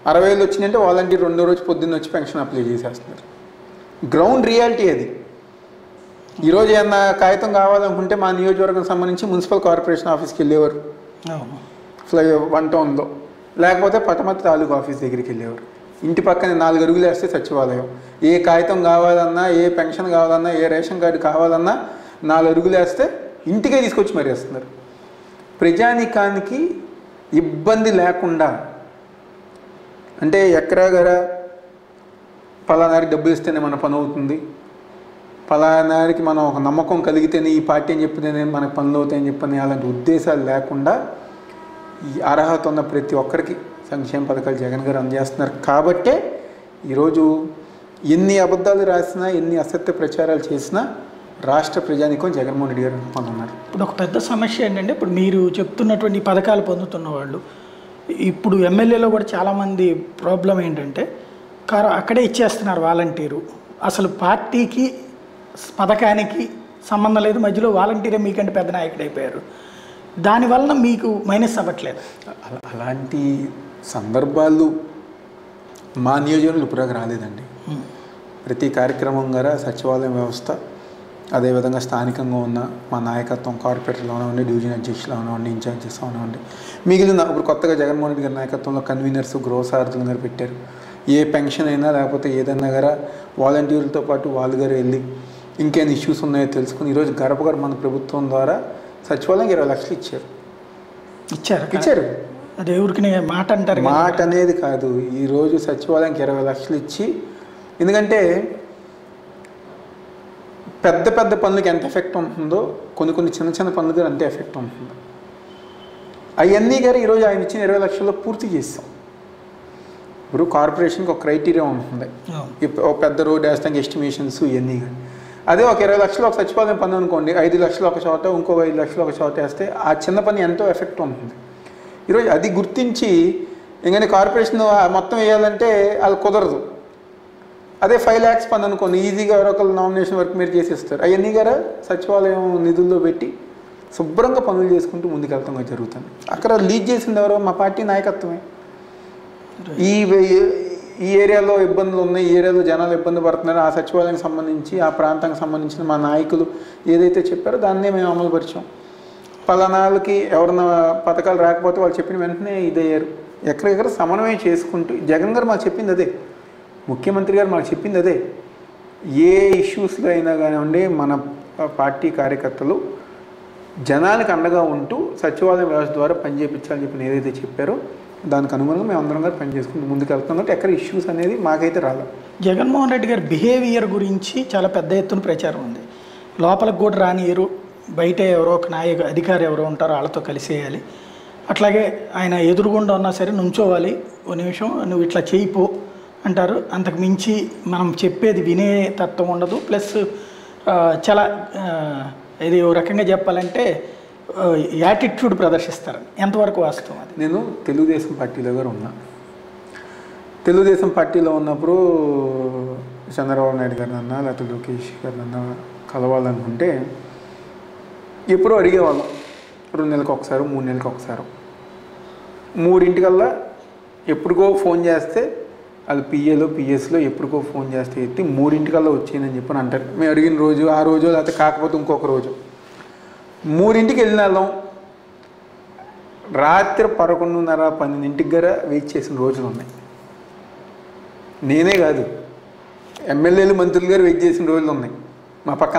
B: అరవై వేలు వచ్చిందంటే వాలంటీర్ రెండో రోజు పొద్దున్న వచ్చి పెన్షన్ అప్లై చేసేస్తున్నారు గ్రౌండ్ రియాలిటీ అది ఈరోజు ఏమన్నా కాగితం కావాలనుకుంటే మా నియోజకవర్గం సంబంధించి మున్సిపల్ కార్పొరేషన్ ఆఫీస్కి వెళ్ళేవారు
A: అవును
B: ఫ్లై వన్ టౌన్లో లేకపోతే పటమతి తాలూకు ఆఫీస్ దగ్గరికి వెళ్ళేవారు ఇంటి పక్కన నాలుగు అరుగులు వేస్తే సచివాలయం ఏ కాగితం కావాలన్నా ఏ పెన్షన్ కావాలన్నా ఏ రేషన్ కార్డు కావాలన్నా నాలుగు అరుగులు వేస్తే ఇంటికే తీసుకొచ్చి మరి వేస్తున్నారు ప్రజానికానికి ఇబ్బంది లేకుండా అంటే ఎక్కడగర పలానారికి డబ్బులు ఇస్తేనే మన పని అవుతుంది పలానారికి మనం ఒక నమ్మకం కలిగితేనే ఈ పార్టీ అని చెప్పితేనే మనకు పనులు అవుతాయని చెప్పని అలాంటి ఉద్దేశాలు లేకుండా ఈ అర్హత ఉన్న ప్రతి ఒక్కరికి సంక్షేమ పథకాలు జగన్ గారు అందజేస్తున్నారు కాబట్టే ఈరోజు ఎన్ని అబద్ధాలు రాసినా ఎన్ని అసత్య ప్రచారాలు చేసినా రాష్ట్ర ప్రజానికం జగన్మోహన్ రెడ్డి గారు ఉన్నారు
A: ఇప్పుడు ఒక పెద్ద సమస్య ఏంటంటే ఇప్పుడు మీరు చెప్తున్నటువంటి ఈ పథకాలు పొందుతున్న వాళ్ళు ఇప్పుడు ఎమ్మెల్యేలో కూడా చాలామంది ప్రాబ్లం ఏంటంటే కారు అక్కడే ఇచ్చేస్తున్నారు వాలంటీరు అసలు పార్టీకి పథకానికి సంబంధం లేదు మధ్యలో వాలంటీరే మీకంటే పెద్ద నాయకుడు అయిపోయారు దానివలన మీకు మైనస్ అవ్వట్లేదు
B: అలా- అలాంటి సందర్భాలు మా నియోజకవర్గంలో ఇప్పటిదాకా రాలేదండి ప్రతి కార్యక్రమం గారా సచివాలయం వ్యవస్థ అదేవిధంగా స్థానికంగా ఉన్న మా నాయకత్వం కార్పొరేటర్లో ఉండి డివిజన్ అధ్యక్షులు అవనివ్వండి ఇన్ఛార్జెస్ అవనివ్వండి మిగిలిన ఇప్పుడు కొత్తగా జగన్మోహన్ రెడ్డి గారి నాయకత్వంలో కన్వీనర్స్ గృహసారథులు గారు పెట్టారు ఏ పెన్షన్ అయినా లేకపోతే ఏదైనా గారా వాలంటీర్లతో పాటు వాళ్ళు గారు వెళ్ళి ఇంకేం ఇష్యూస్ ఉన్నాయో తెలుసుకుని ఈరోజు గడప గారు మన ప్రభుత్వం ద్వారా సచివాలయం ఇరవై లక్షలు ఇచ్చారు
A: ఇచ్చారు
B: ఇచ్చారు
A: అది ఎవరికి మాట అంటారు కదా.
B: మాట అనేది కాదు ఈరోజు సచివాలయానికి ఇరవై లక్షలు ఇచ్చి ఎందుకంటే పెద్ద పెద్ద పనులకి ఎంత ఎఫెక్ట్ ఉంటుందో కొన్ని కొన్ని చిన్న చిన్న పనులకి అంతే ఎఫెక్ట్ ఉంటుంది అవన్నీ గారు ఈరోజు ఆయన ఇచ్చిన ఇరవై లక్షల్లో పూర్తి చేస్తాం ఇప్పుడు కార్పొరేషన్కి ఒక క్రైటీరియా ఉంటుంది
A: అవును.
B: ఇప్- ఒక పెద్ద రోడ్ వేస్తాం ఎస్టిమేషన్స్ ఇవన్నీ కానీ అదే ఒక ఇరవై లక్షలు ఒక సచివాలయం పని అనుకోండి ఐదు లక్షలు ఒక చోట ఇంకొక ఐదు లక్షలు ఒక చోట వేస్తే ఆ చిన్న పని ఎంతో ఎఫెక్ట్ ఉంటుంది ఈరోజు అది గుర్తించి ఎందుకంటే కార్పొరేషన్ మొత్తం వేయాలంటే అది కుదరదు అదే ఫైవ్ ల్యాక్స్ పని అనుకోండి ఈజీగా ఎవరో ఒకరు నామినేషన్ వర్క్ మీరు చేసేస్తారు అవన్నీ గారా సచివాలయం నిధుల్లో పెట్టి శుభ్రంగా పనులు చేసుకుంటూ ముందుకెళ్తాం జరుగుతుంది అక్కడ లీడ్ చేసింది ఎవరో మా పార్టీ నాయకత్వమే ఈ వే- ఈ ఏరియాలో ఇబ్బందులు ఉన్నాయి ఈ ఏరియాలో జనాలు ఇబ్బంది పడుతున్నారు ఆ సచివాలయానికి సంబంధించి ఆ ప్రాంతానికి సంబంధించిన మా నాయకులు ఏదైతే చెప్పారో దాన్నే మేము అమలు పరిచాం పలానాలకి ఎవరన్నా పథకాలు రాకపోతే వాళ్ళు చెప్పిన వెంటనే ఇదయ్యారు ఎక్కడెక్కడ సమన్వయం చేసుకుంటూ జగన్ గారు మాకు చెప్పింది అదే ముఖ్యమంత్రి గారు మాకు చెప్పింది అదే ఏ ఇష్యూస్లో అయినా కానివ్వండి మన పార్టీ కార్యకర్తలు జనానికి అండగా ఉంటూ సచివాలయం వ్యవస్థ ద్వారా పనిచేయించాలని చెప్పి ఏదైతే చెప్పారో దానికి అనుగుణంగా మేము అందరం గారు పనిచేసుకుంటూ ముందుకు వెళ్తున్నాం కాబట్టి ఎక్కడ ఇష్యూస్ అనేది మాకైతే రాలేదు
A: జగన్మోహన్ రెడ్డి గారి బిహేవియర్ గురించి చాలా పెద్ద ఎత్తున ప్రచారం ఉంది లోపలికి కూడా రానియరు బయట ఎవరో ఒక నాయక అధికారి ఎవరో ఉంటారో వాళ్ళతో కలిసేయాలి అట్లాగే ఆయన ఎదురుగుండా ఉన్నా సరే నుంచోవాలి ఓ నిమిషం నువ్వు ఇట్లా చేయిపో అంటారు అంతకు మించి మనం చెప్పేది వినే తత్వం ఉండదు ప్లస్ ఆ, చాలా ఆ, ఇది ఓ రకంగా చెప్పాలంటే యాటిట్యూడ్ ప్రదర్శిస్తారు ఎంతవరకు వాస్తవం అది
B: నేను తెలుగుదేశం పార్టీలో గారు ఉన్నా తెలుగుదేశం పార్టీలో ఉన్నప్పుడు చంద్రబాబు నాయుడు గారిని అన్నా లేకపోతే లోకేష్ గారిని అన్నా కలవాలనుకుంటే ఎప్పుడూ అడిగేవాళ్ళం రెండు నెలలకు ఒకసారి మూడు నెలలకు ఒకసారి మూడింటికల్లా ఎప్పుడుకో ఫోన్ చేస్తే అది పిఏలో పిఎస్లో ఎప్పుడుకో ఫోన్ చేస్తే ఎత్తి మూడింటికల్లా వచ్చేయనని చెప్పని అంటారు మేము అడిగిన రోజు ఆ రోజు లేకపోతే కాకపోతే ఇంకొక రోజు మూడింటికి వెళ్ళిన వాళ్ళం రాత్రి పదకొండున్నర పన్నెండింటికి గర వెయిట్ చేసిన రోజులు ఉన్నాయి నేనే కాదు ఎమ్మెల్యేలు మంత్రులు గారు వెయిట్ చేసిన రోజులు ఉన్నాయి మా పక్కన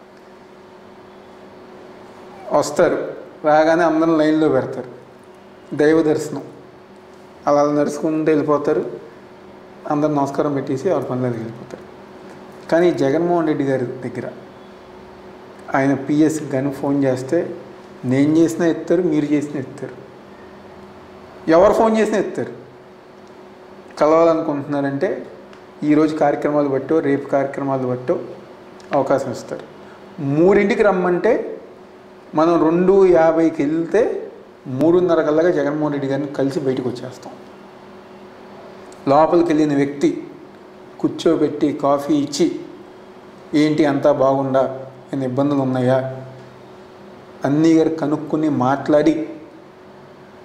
B: వస్తారు రాగానే అందరం లైన్లో పెడతారు దైవ దర్శనం అలా నడుచుకుంటూ వెళ్ళిపోతారు అందరు నమస్కారం పెట్టేసి ఎవరి పనులకు వెళ్ళిపోతారు కానీ జగన్మోహన్ రెడ్డి గారి దగ్గర ఆయన పిఎస్ కానీ ఫోన్ చేస్తే నేను చేసినా ఎత్తారు మీరు చేసినా ఎత్తారు ఎవరు ఫోన్ చేసినా ఎత్తారు కలవాలనుకుంటున్నారంటే ఈరోజు కార్యక్రమాలు బట్టో రేపు కార్యక్రమాలు బట్టో అవకాశం ఇస్తారు మూడింటికి రమ్మంటే మనం రెండు యాభైకి వెళ్తే మూడున్నర కల్లాగా జగన్మోహన్ రెడ్డి గారిని కలిసి బయటకు వచ్చేస్తాం లోపలికి వెళ్ళిన వ్యక్తి కూర్చోబెట్టి కాఫీ ఇచ్చి ఏంటి అంతా బాగుండా ఏమైనా ఇబ్బందులు ఉన్నాయా అన్నీ గారు కనుక్కొని మాట్లాడి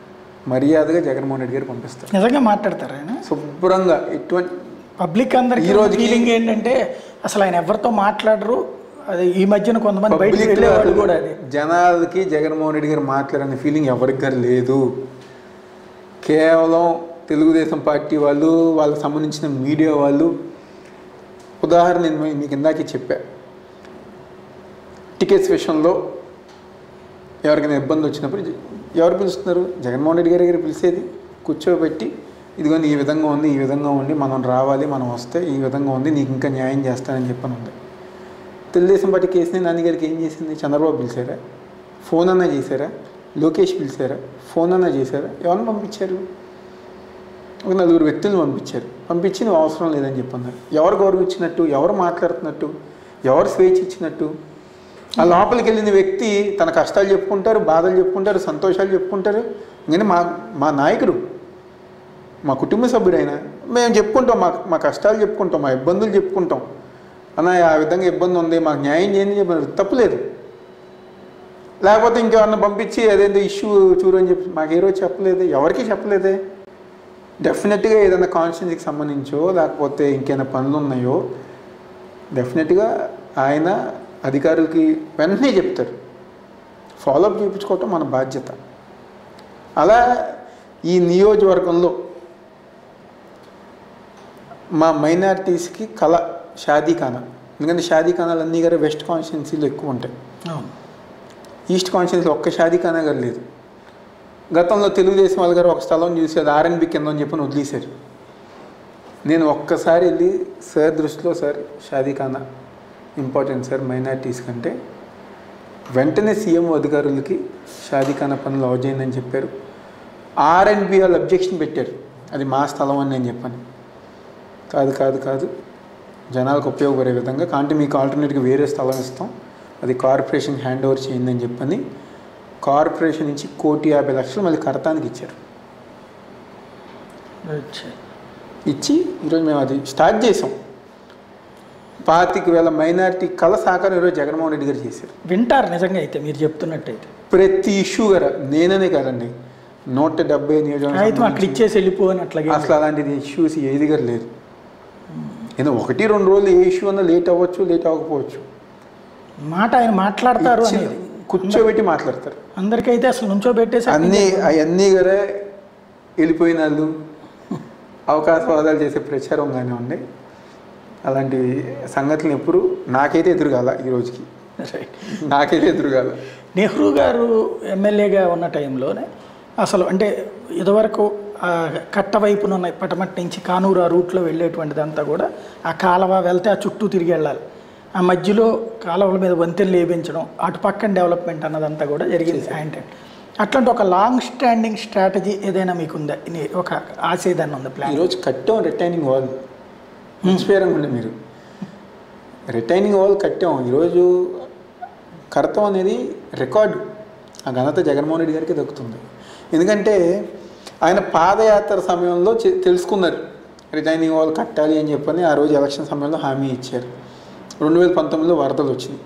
B: మర్యాదగా జగన్మోహన్ రెడ్డి గారు పంపిస్తారు
A: నిజంగా మాట్లాడతారు ఆయన
B: శుభ్రంగా ఎటువంటి
A: పబ్లిక్ అందరికీ
B: ఈ రోజుకి-
A: ఫీలింగ్ ఏంటంటే అసలు ఆయన ఎవరితో మాట్లాడరు అది ఈ మధ్యన కొంతమంది బయటకు
B: పబ్లిక్
A: వెళ్ళేవాళ్ళు కూడా అది
B: జనాలకి జగన్మోహన్ రెడ్డి గారు మాట్లాడనే ఫీలింగ్ ఎవరికి గారు లేదు కేవలం తెలుగుదేశం పార్టీ వాళ్ళు వాళ్ళకి సంబంధించిన మీడియా వాళ్ళు ఉదాహరణ నేను మీ- మీకు ఇందాకే చెప్పా టికెట్స్ విషయంలో ఎవరికైనా ఇబ్బంది వచ్చినప్పుడు జ- ఎవరు పిలుస్తున్నారు జగన్మోహన్ రెడ్డి గారి దగ్గర పిలిచేది కూర్చోబెట్టి ఇదిగోండి ఈ విధంగా ఉంది ఈ విధంగా ఉంది మనం రావాలి మనం వస్తే ఈ విధంగా ఉంది నీకు ఇంకా న్యాయం చేస్తానని చెప్పని ఉంది తెలుగుదేశం పార్టీ కేసుని నాని గారికి ఏం చేసింది చంద్రబాబు పిలిచారా ఫోన్ అన్నా చేశారా లోకేష్ పిలిచారా ఫోన్ అన్నా చేశారా ఎవరిని పంపించారు ఒక నలుగురు వ్యక్తులను పంపించారు పంపించి నువ్వు అవసరం లేదని చెప్పన్నారు ఎవరు గౌరవం ఇచ్చినట్టు ఎవరు మాట్లాడుతున్నట్టు ఎవరు స్వేచ్ఛ ఇచ్చినట్టు ఆ లోపలికి వెళ్ళిన వ్యక్తి తన కష్టాలు చెప్పుకుంటారు బాధలు చెప్పుకుంటారు సంతోషాలు చెప్పుకుంటారు కానీ మా మా నాయకుడు మా కుటుంబ సభ్యుడైనా మేము చెప్పుకుంటాం మా మా కష్టాలు చెప్పుకుంటాం మా ఇబ్బందులు చెప్పుకుంటాం అన్న ఆ విధంగా ఇబ్బంది ఉంది మాకు న్యాయం చేయండి అని చెప్పినారు తప్పులేదు లేకపోతే ఇంకెవరన్నా పంపించి అదేందో ఇష్యూ చూడు అని చెప్పి మాకు ఏ రోజు చెప్పలేదు ఎవరికి చెప్పలేదే డెఫినెట్గా ఏదైనా కాన్స్టిట్యూన్సీకి సంబంధించో లేకపోతే ఇంకేమైనా పనులు ఉన్నాయో డెఫినెట్గా ఆయన అధికారులకి వెంటనే చెప్తారు ఫాలోఅప్ చేయించుకోవటం మన బాధ్యత అలా ఈ నియోజకవర్గంలో మా మైనారిటీస్కి కళ షాదీఖానా ఎందుకంటే షాదీఖానాలు అన్నీ గారు వెస్ట్ కాన్స్టిట్యున్సీలో ఎక్కువ ఉంటాయి
A: అవును
B: ఈస్ట్ కాన్స్టిట్యున్సీలో ఒక్క షాదీఖానా గారు లేదు గతంలో తెలుగుదేశం వాళ్ళ గారు ఒక స్థలం చూసి అది ఆర్ఎన్బి కింద అని చెప్పని వదిలేశారు నేను ఒక్కసారి వెళ్ళి సార్ దృష్టిలో సార్ షాదీఖానా ఇంపార్టెంట్ సార్ మైనారిటీస్ కంటే వెంటనే సీఎం అధికారులకి షాదీఖానా పనులు అవజేయండి చెప్పారు ఆర్ఎన్బి వాళ్ళు అబ్జెక్షన్ పెట్టారు అది మా స్థలం అని నేను చెప్పాను కాదు కాదు కాదు జనాలకు ఉపయోగపడే విధంగా కాంటే మీకు ఆల్టర్నేట్గా వేరే స్థలం ఇస్తాం అది కార్పొరేషన్ హ్యాండ్ ఓవర్ చేయండి అని చెప్పని కార్పొరేషన్ నుంచి కోటి యాభై లక్షలు మళ్ళీ కడతానికి ఇచ్చారు
A: అచ్చా.
B: ఇచ్చి ఈరోజు మేము అది స్టార్ట్ చేసాం పాతిక వేల మైనారిటీ కళ సాకారం ఈరోజు జగన్మోహన్ రెడ్డి గారు చేశారు
A: వింటారు నిజంగా అయితే మీరు చెప్తున్నట్టయితే
B: ప్రతి ఇష్యూ గారు నేననే కాదండి నూట డెబ్బై
A: అయితే అక్కడ
B: నియోజకవర్గం
A: ఇచ్చేసి వెళ్ళిపోని అట్లాగే
B: అసలు అలాంటిది ఇష్యూస్ ఏది గారు లేదు ఏదో ఒకటి రెండు రోజులు ఏ ఇష్యూ అన్నా లేట్ అవ్వచ్చు లేట్ అవ్వకపోవచ్చు
A: మాట ఆయన మాట్లాడతారు
B: ఇచ్చిన-
A: అనేది
B: కూర్చోబెట్టి మాట్లాడతారు
A: అందరికైతే అసలు నుంచో పెట్టేసి
B: అన్నీ అవన్నీ కూడా వెళ్ళిపోయిన వాళ్ళు అవకాశవాదాలు చేసే ప్రచారం కానివ్వండి అలాంటి సంగతులు ఎప్పుడు నాకైతే ఎదురుగాల ఈ రోజుకి
A: రైట్.
B: నాకైతే ఎదురుగాల
A: నెహ్రూ గారు ఎమ్మెల్యేగా ఉన్న టైంలోనే అసలు అంటే ఇదివరకు ఆ కట్ట వైపున ఉన్న పటమట్ నుంచి కానూరు ఆ రూట్లో వెళ్ళేటువంటిదంతా కూడా ఆ కాలువ వెళ్తే ఆ చుట్టూ తిరిగి వెళ్ళాలి ఆ మధ్యలో కాలువల మీద వంతెనలు లేపించడం అటు పక్కన డెవలప్మెంట్ అన్నదంతా కూడా జరిగింది ఆయన టైం. అట్లాంటి ఒక లాంగ్ స్టాండింగ్ స్ట్రాటజీ ఏదైనా మీకుందా ఇని- ఒక ఆశ ఏదైనా ఉంది ప్లాన్
B: ఈరోజు కట్టాం రిటైనింగ్ వాల్ ఇన్స్పైరింగ్ ఉండే మీరు రిటైనింగ్ వాల్ కట్టాం ఈరోజు కడతాం అనేది రికార్డు ఆ ఘనత జగన్మోహన్ రెడ్డి గారికి దక్కుతుంది ఎందుకంటే ఆయన పాదయాత్ర సమయంలో చె- తెలుసుకున్నారు రిటైనింగ్ వాల్ కట్టాలి అని చెప్పని ఆ రోజు ఎలక్షన్ సమయంలో హామీ ఇచ్చారు రెండు వేల పంతొమ్మిదిలో వరదలు వచ్చినాయి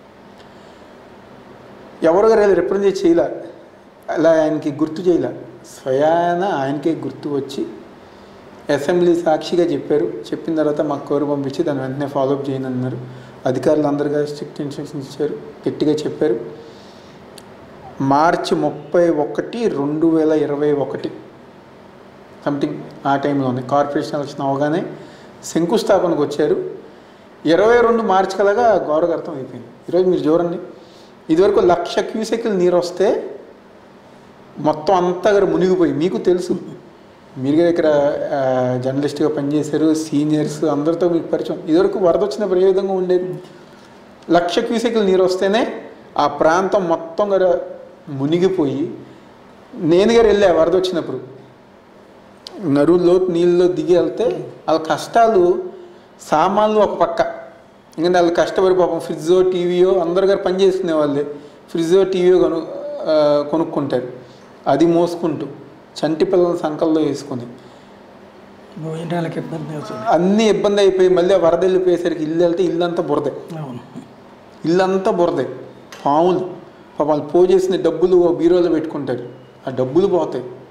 B: ఎవరు గారు అది రిప్రజెంట్ చేయలే అలా ఆయనకి గుర్తు చేయలే స్వయాన ఆయనకే గుర్తు వచ్చి అసెంబ్లీ సాక్షిగా చెప్పారు చెప్పిన తర్వాత మాకు కోరు పంపించి దాన్ని వెంటనే ఫాలోఅప్ చేయండి అన్నారు అధికారులు అందరుగా స్ట్రిక్ట్ ఇన్స్ట్రక్షన్స్ ఇచ్చారు గట్టిగా చెప్పారు మార్చి ముప్పై ఒకటి రెండు వేల ఇరవై ఒకటి సంథింగ్ ఆ టైంలోనే కార్పొరేషన్ ఎలక్షన్ అవగానే శంకుస్థాపనకు వచ్చారు ఇరవై రెండు మార్చి కలగా గౌరవగర్థం అయిపోయింది ఈరోజు మీరు చూడండి ఇదివరకు లక్ష క్యూసెక్లు నీరు వస్తే మొత్తం అంతా గారు మునిగిపోయి మీకు తెలుసు మీరు కూడా ఇక్కడ ఆ, జర్నలిస్ట్గా పనిచేశారు సీనియర్స్ అందరితో మీకు పరిచయం ఇదివరకు వరద వచ్చినప్పుడు ఏ విధంగా ఉండేది లక్ష క్యూసెక్లు నీరు వస్తేనే ఆ ప్రాంతం మొత్తం గారు మునిగిపోయి నేను గారు వెళ్ళా వరద వచ్చినప్పుడు నరువులో నీళ్ళలో దిగి వెళ్తే వాళ్ళ కష్టాలు సామాన్లు ఒక పక్క ఎందుకంటే వాళ్ళు కష్టపడి పాపం ఫ్రిడ్జో టీవీయో అందరు గారు పని చేసుకునే వాళ్ళే ఫ్రిడ్జో టీవీయో కొను ఆ, కొనుక్కుంటారు అది మోసుకుంటూ చంటి పిల్లల సంకల్లో వేసుకొని
A: భోజనాలకు ఇబ్బంది అవుతుంది
B: అన్నీ ఇబ్బంది అయిపోయి మళ్ళీ ఆ వరద వెళ్ళిపోయేసరికి ఇల్లు వెళ్తే ఇల్లంతా బురదే
A: అవును
B: ఇల్లంతా బురదే పాములు పాపం వాళ్ళు పోజేసిన డబ్బులు ఓ బీరోలో పెట్టుకుంటారు ఆ డబ్బులు పోతాయి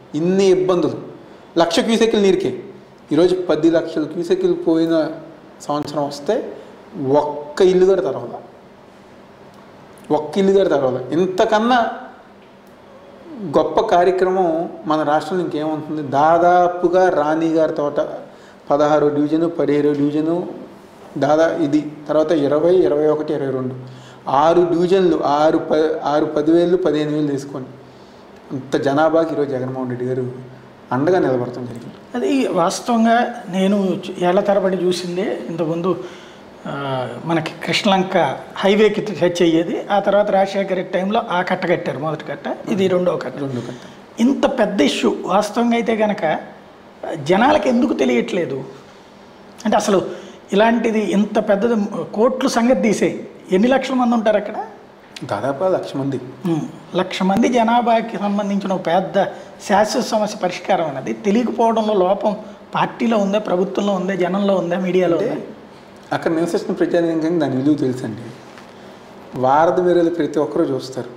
B: ఇన్ని ఇబ్బందులు లక్ష క్యూసెక్కులు నీరుకే ఈరోజు పది లక్షల క్యూసెక్కులు పోయిన సంవత్సరం వస్తే ఒక్క ఇల్లు కూడా తెరవల ఒక్క ఇల్లు కూడా తెరవల ఇంతకన్నా గొప్ప కార్యక్రమం మన రాష్ట్రంలో ఇంకేముంటుంది దాదాపుగా రాణి గారి తోట పదహారు డివిజను పదిహేడు డివిజను దాదా ఇది తర్వాత ఇరవై ఇరవై ఒకటి ఇరవై రెండు ఆరు డివిజన్లు ఆరు ప ఆరు పదివేలు పదిహేను వేలు తీసుకోండి అంత జనాభాకి ఈరోజు జగన్మోహన్ రెడ్డి గారు అండగా నిలబడటం జరిగింది
A: అది వాస్తవంగా నేను చు- ఏళ్ల తరబడి చూసిందే ఇంతకుముందు ఆ, మనకి కృష్ణలంక హైవేకి టచ్ అయ్యేది ఆ తర్వాత రాజశేఖర రెడ్డి టైంలో ఆ కట్ట కట్టారు మొదటి కట్ట ఇది రెండో కట్ట
B: రెండు కట్ట
A: ఇంత పెద్ద ఇష్యూ వాస్తవంగా అయితే కనుక జనాలకు ఎందుకు తెలియట్లేదు అంటే అసలు ఇలాంటిది ఇంత పెద్దది కోట్లు సంగతి తీసే ఎన్ని లక్షల మంది ఉంటారు అక్కడ
B: దాదాపు లక్ష మంది
A: ఉమ్, లక్ష మంది జనాభాకి సంబంధించిన ఒక పెద్ద శాశ్వత సమస్య పరిష్కారం అన్నది తెలియకపోవడంలో లోపం పార్టీలో ఉందా ప్రభుత్వంలో ఉందా జనంలో ఉందా మీడియాలో ఉందా
B: అక్కడ నివసిస్తున్న ప్రజానికానికి దాని విలువ తెలుసండి వారధి మేరలు ప్రతి ఒక్కరూ చూస్తారు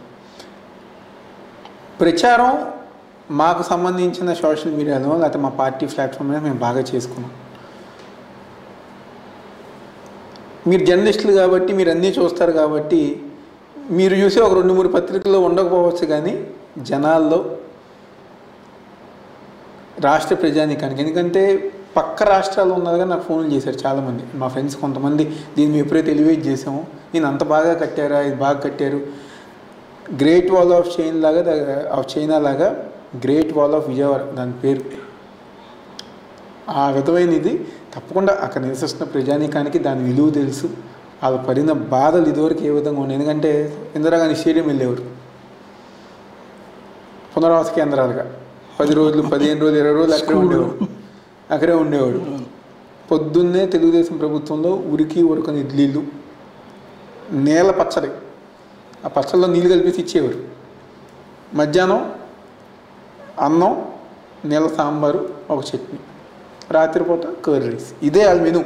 B: ప్రచారం మాకు సంబంధించిన సోషల్ మీడియాలో లేకపోతే మా పార్టీ ప్లాట్ఫామ్ మీద మేము బాగా చేసుకున్నాం మీరు జర్నలిస్టులు కాబట్టి మీరు అన్నీ చూస్తారు కాబట్టి మీరు చూసే ఒక రెండు మూడు పత్రికల్లో ఉండకపోవచ్చు కానీ జనాల్లో రాష్ట్ర ప్రజానికానికి ఎందుకంటే పక్క రాష్ట్రాలు ఉన్నదిగా నాకు ఫోన్లు చేశారు చాలామంది మా ఫ్రెండ్స్ కొంతమంది దీన్ని మేము ఎప్పుడైతే ఎలివేట్ చేసామో నేను అంత బాగా కట్టారా ఇది బాగా కట్టారు గ్రేట్ వాల్ ఆఫ్ చైన్ లాగా ద- ఆఫ్ చైనా లాగా గ్రేట్ వాల్ ఆఫ్ విజయవాడ దాని పేరు ఆ విధమైన ఇది తప్పకుండా అక్కడ నివసిస్తున్న ప్రజానీకానికి దాని విలువ తెలుసు వాళ్ళ పడిన బాధలు ఇదివరకు ఏ విధంగా ఉన్నాయి ఎందుకంటే ఇందిరాగాంధీ స్టేడియం వెళ్ళేవారు పునరావాస కేంద్రాలుగా పది రోజులు పదిహేను రోజులు ఇరవై రోజులు అక్కడే ఉండేవాడు అక్కడే ఉండేవాడు పొద్దున్నే తెలుగుదేశం ప్రభుత్వంలో ఉరికి ఉరకని ఇడ్లీలు నేల పచ్చడి ఆ పచ్చడిలో నీళ్ళు కలిపేసి ఇచ్చేవారు మధ్యాహ్నం అన్నం నీళ్ళ సాంబారు ఒక చట్నీ రాత్రిపూట కర్రీ రైస్ ఇదే వాళ్ళ మెను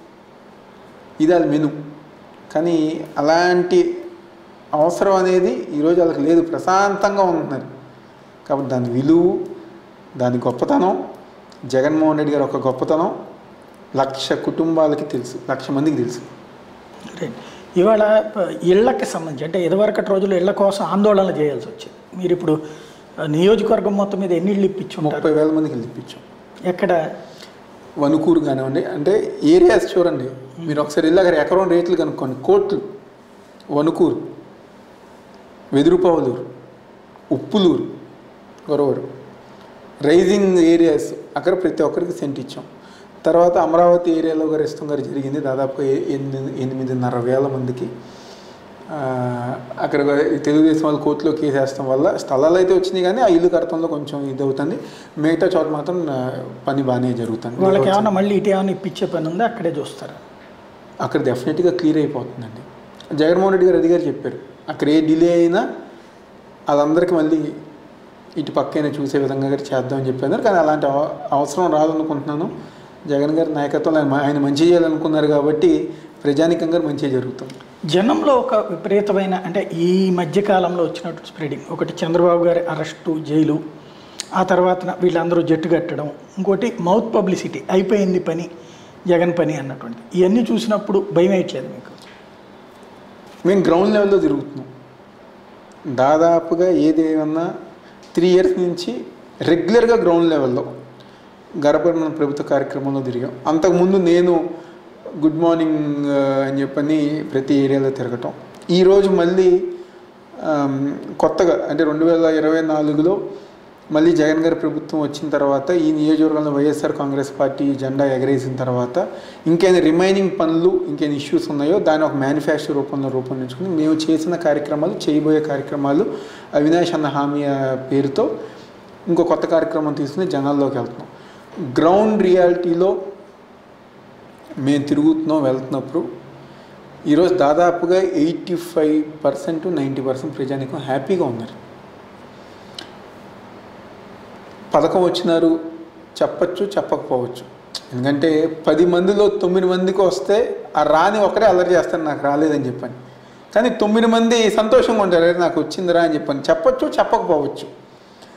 B: ఇదే వాళ్ళ మెను కానీ అలాంటి అవసరం అనేది ఈరోజు వాళ్ళకి లేదు ప్రశాంతంగా ఉంటున్నారు కాబట్టి దాని విలువ దాని గొప్పతనం జగన్మోహన్ రెడ్డి గారు ఒక గొప్పతనం లక్ష కుటుంబాలకి తెలుసు లక్ష మందికి తెలుసు
A: రైట్. ఇవాళ ప- ఇళ్ళకి సంబంధించి అంటే ఇదివరకటి రోజుల్లో ఇళ్ళ కోసం ఆందోళన చేయాల్సి వచ్చింది మీరు ఇప్పుడు ఆ, నియోజకవర్గం మొత్తం మీద ఎన్ని ఇళ్ళు ఇప్పించుంటారు
B: ముప్పై వేల మందికి ఇప్పించాం
A: ఎక్కడ
B: వణుకూరు కానివ్వండి అంటే ఏరియాస్ చూడండి మీరు ఒకసారి వెళ్ళి అక్కడ ఎకరం రేట్లు కనుక్కోండి కోట్లు వణుకూరు వెదురుపావులూరు ఉప్పులూరు గొరవరు రైజింగ్ ఏరియాస్ అక్కడ ప్రతి ఒక్కరికి సెంట్ ఇచ్చాం తర్వాత అమరావతి ఏరియాలో గారు ఇష్టం గారు జరిగింది దాదాపు ఏ- ఎనిమిది ఎనిమిదిన్నర వేల మందికి ఆ, అక్కడ ఈ తెలుగుదేశం వాళ్ళు కోర్టులో కేసు వేస్తాం వల్ల స్థలాలు అయితే వచ్చినాయి కానీ ఆ ఇల్లు కడతంలో కొంచెం ఇది అవుతుంది మిగతా చోట మాత్రం ఆ, పని బాగానే జరుగుతుంది
A: వాళ్ళకి ఏమన్నా మళ్ళీ ఇటు ఏమైనా ఇప్పించే పని ఉందా అక్కడే చూస్తారు
B: అక్కడ డెఫినెట్గా క్లియర్ అయిపోతుందండి జగన్మోహన్ రెడ్డి గారు అది గారు చెప్పారు అక్కడ ఏ డిలే అయినా వాళ్ళందరికీ మళ్ళీ ఇటు పక్కైనా చూసే విధంగా గారు చేద్దామని చెప్పారు కానీ అలాంటి అవ- అవసరం రాదనుకుంటున్నాను జగన్ గారి నాయకత్వంలో ఆయన ఆయన మంచి చేయాలనుకున్నారు కాబట్టి ప్రజానికంగా మంచి జరుగుతుంది
A: జనంలో ఒక విపరీతమైన అంటే ఈ మధ్య కాలంలో వచ్చినట్టు స్ప్రెడింగ్ ఒకటి చంద్రబాబు గారి అరెస్టు జైలు ఆ తర్వాత వీళ్ళందరూ జట్టు కట్టడం ఇంకోటి మౌత్ పబ్లిసిటీ అయిపోయింది పని జగన్ పని అన్నటువంటి ఇవన్నీ చూసినప్పుడు భయం వేయట్లేదు మీకు
B: మేము గ్రౌండ్ లెవెల్లో తిరుగుతున్నాం దాదాపుగా ఏదేమన్నా త్రీ ఇయర్స్ నుంచి రెగ్యులర్గా గ్రౌండ్ లెవెల్లో గడపడ మన ప్రభుత్వ కార్యక్రమంలో తిరిగాం అంతకుముందు నేను గుడ్ మార్నింగ్ ఆ, అని చెప్పని ప్రతి ఏరియాలో తిరగటం ఈరోజు మళ్ళీ ఆమ్, కొత్తగా అంటే రెండు వేల ఇరవై నాలుగులో మళ్ళీ జగన్ గారి ప్రభుత్వం వచ్చిన తర్వాత ఈ నియోజకవర్గంలో వైఎస్ఆర్ కాంగ్రెస్ పార్టీ జెండా ఎగరేసిన తర్వాత ఇంకేమైనా రిమైనింగ్ పనులు ఇంకేమైనా ఇష్యూస్ ఉన్నాయో దాన్ని ఒక మేనిఫెస్టో రూపంలో రూపొందించుకుని మేము చేసిన కార్యక్రమాలు చేయబోయే కార్యక్రమాలు అవినాష్ అన్న హామీ ఆ, పేరుతో ఇంకో కొత్త కార్యక్రమం తీసుకుని జనాల్లోకి వెళ్తున్నాం గ్రౌండ్ రియాలిటీలో మేము తిరుగుతున్నాం వెళ్తున్నప్పుడు ఈరోజు దాదాపుగా eighty five percent ninety percent ప్రజానికం హ్యాపీగా ఉన్నారు పథకం వచ్చినారు చెప్పచ్చు చెప్పకపోవచ్చు ఎందుకంటే పది మందిలో తొమ్మిది మందికి వస్తే ఆ రాని ఒకరే అల్లరి చేస్తాను నాకు రాలేదని చెప్పని కానీ తొమ్మిది మంది సంతోషంగా ఉంటారు "అరే, నాకు వచ్చిందిరా అని చెప్పని చెప్పచ్చు చెప్పకపోవచ్చు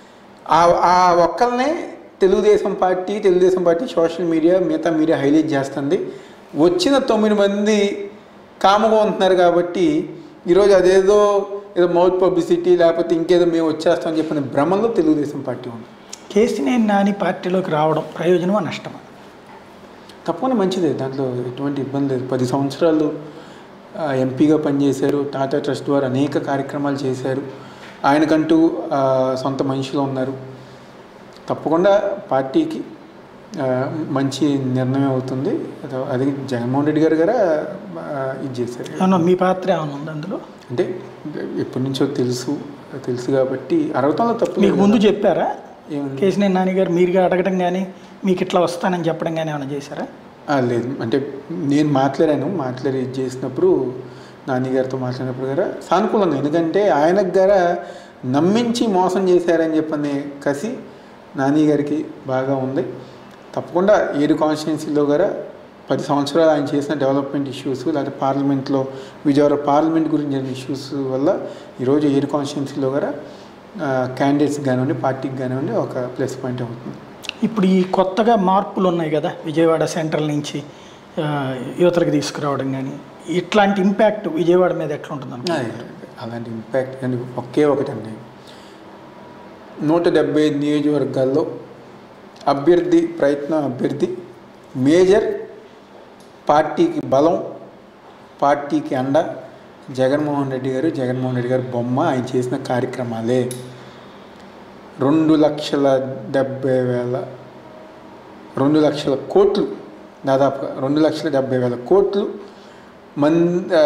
B: ఆ ఆ ఒక్కరినే Telugu Desam party Telugu Desam party social media మిగతా మీడియా హైలైట్ చేస్తుంది వచ్చిన తొమ్మిది మంది కాముగా ఉంటున్నారు కాబట్టి ఈరోజు అదేదో ఏదో మౌత్ పబ్లిసిటీ లేకపోతే ఇంకేదో మేము వచ్చేస్తామని చెప్పిన భ్రమంలో తెలుగుదేశం పార్టీ ఉంది
A: కేసినేని నాని పార్టీలోకి రావడం ప్రయోజనమా నష్టమా
B: తప్పకుండా మంచిదే దాంట్లో ఎటువంటి ఇబ్బంది లేదు పది సంవత్సరాలు ఆ, ఎంపీగా పనిచేశారు టాటా ట్రస్ట్ ద్వారా అనేక కార్యక్రమాలు చేశారు ఆయనకంటూ ఆ, సొంత మనుషులు ఉన్నారు తప్పకుండా పార్టీకి ఆ, మంచి నిర్ణయం అవుతుంది అది- అది జగన్మోహన్ రెడ్డి గారు కూడా ఆ, ఇది చేశారు
A: అవునా మీ పాత్ర ఏమైనా ఉంది అందులో
B: అంటే ఎప్పటి నుంచో తెలుసు తెలుసు కాబట్టి అరవతంలో తప్పు
A: మీకు
B: లేదు
A: ముందు
B: కదా.
A: చెప్పారా
B: ఏమని?
A: కేసినేని నాని గారు మీరుగా అడగడం కానీ మీకు ఇట్లా వస్తానని చెప్పడం కానీ ఏమైనా చేశారా
B: ఆ, లేదు అంటే నేను మాట్లాడాను మాట్లాడి ఇది చేసినప్పుడు నాని గారితో మాట్లాడినప్పుడు గారా సానుకూలంగా ఎందుకంటే ఆయనకు గారా నమ్మించి మోసం చేశారని చెప్పనే కసి నాని గారికి బాగా ఉంది తప్పకుండా ఏడు కాన్స్టిట్యున్సీలో గారా పది సంవత్సరాలు ఆయన చేసిన డెవలప్మెంట్ ఇష్యూస్ లేకపోతే పార్లమెంట్లో విజయవాడ పార్లమెంట్ గురించి జరిగిన ఇష్యూస్ వల్ల ఈరోజు ఏడు కాన్స్టిట్యున్సీలో గారా క్యాండిడేట్స్ కానివ్వండి పార్టీకి కానివ్వండి ఒక ప్లస్ పాయింట్ అవుతుంది
A: ఇప్పుడు ఈ కొత్తగా మార్పులు ఉన్నాయి కదా విజయవాడ సెంట్రల్ నుంచి ఆ, యువతలకు తీసుకురావడం కానీ ఇట్లాంటి ఇంపాక్ట్ విజయవాడ మీద ఎట్లా ఉంటుంది అనుకుంటున్నారు?
B: అదే, అలాంటి ఇంపాక్ట్ అని ఒకే ఒకటండి నూట డెబ్బై ఐదు నియోజకవర్గాల్లో అభ్యర్థి ప్రయత్నం అభ్యర్థి మేజర్ పార్టీకి బలం పార్టీకి అండ జగన్మోహన్ రెడ్డి గారు జగన్మోహన్ రెడ్డి గారు బొమ్మ ఆయన చేసిన కార్యక్రమాలే రెండు లక్షల డెబ్బై వేల రెండు లక్షల కోట్లు దాదాపుగా రెండు లక్షల డెబ్బై వేల కోట్లు మన్ ఆ,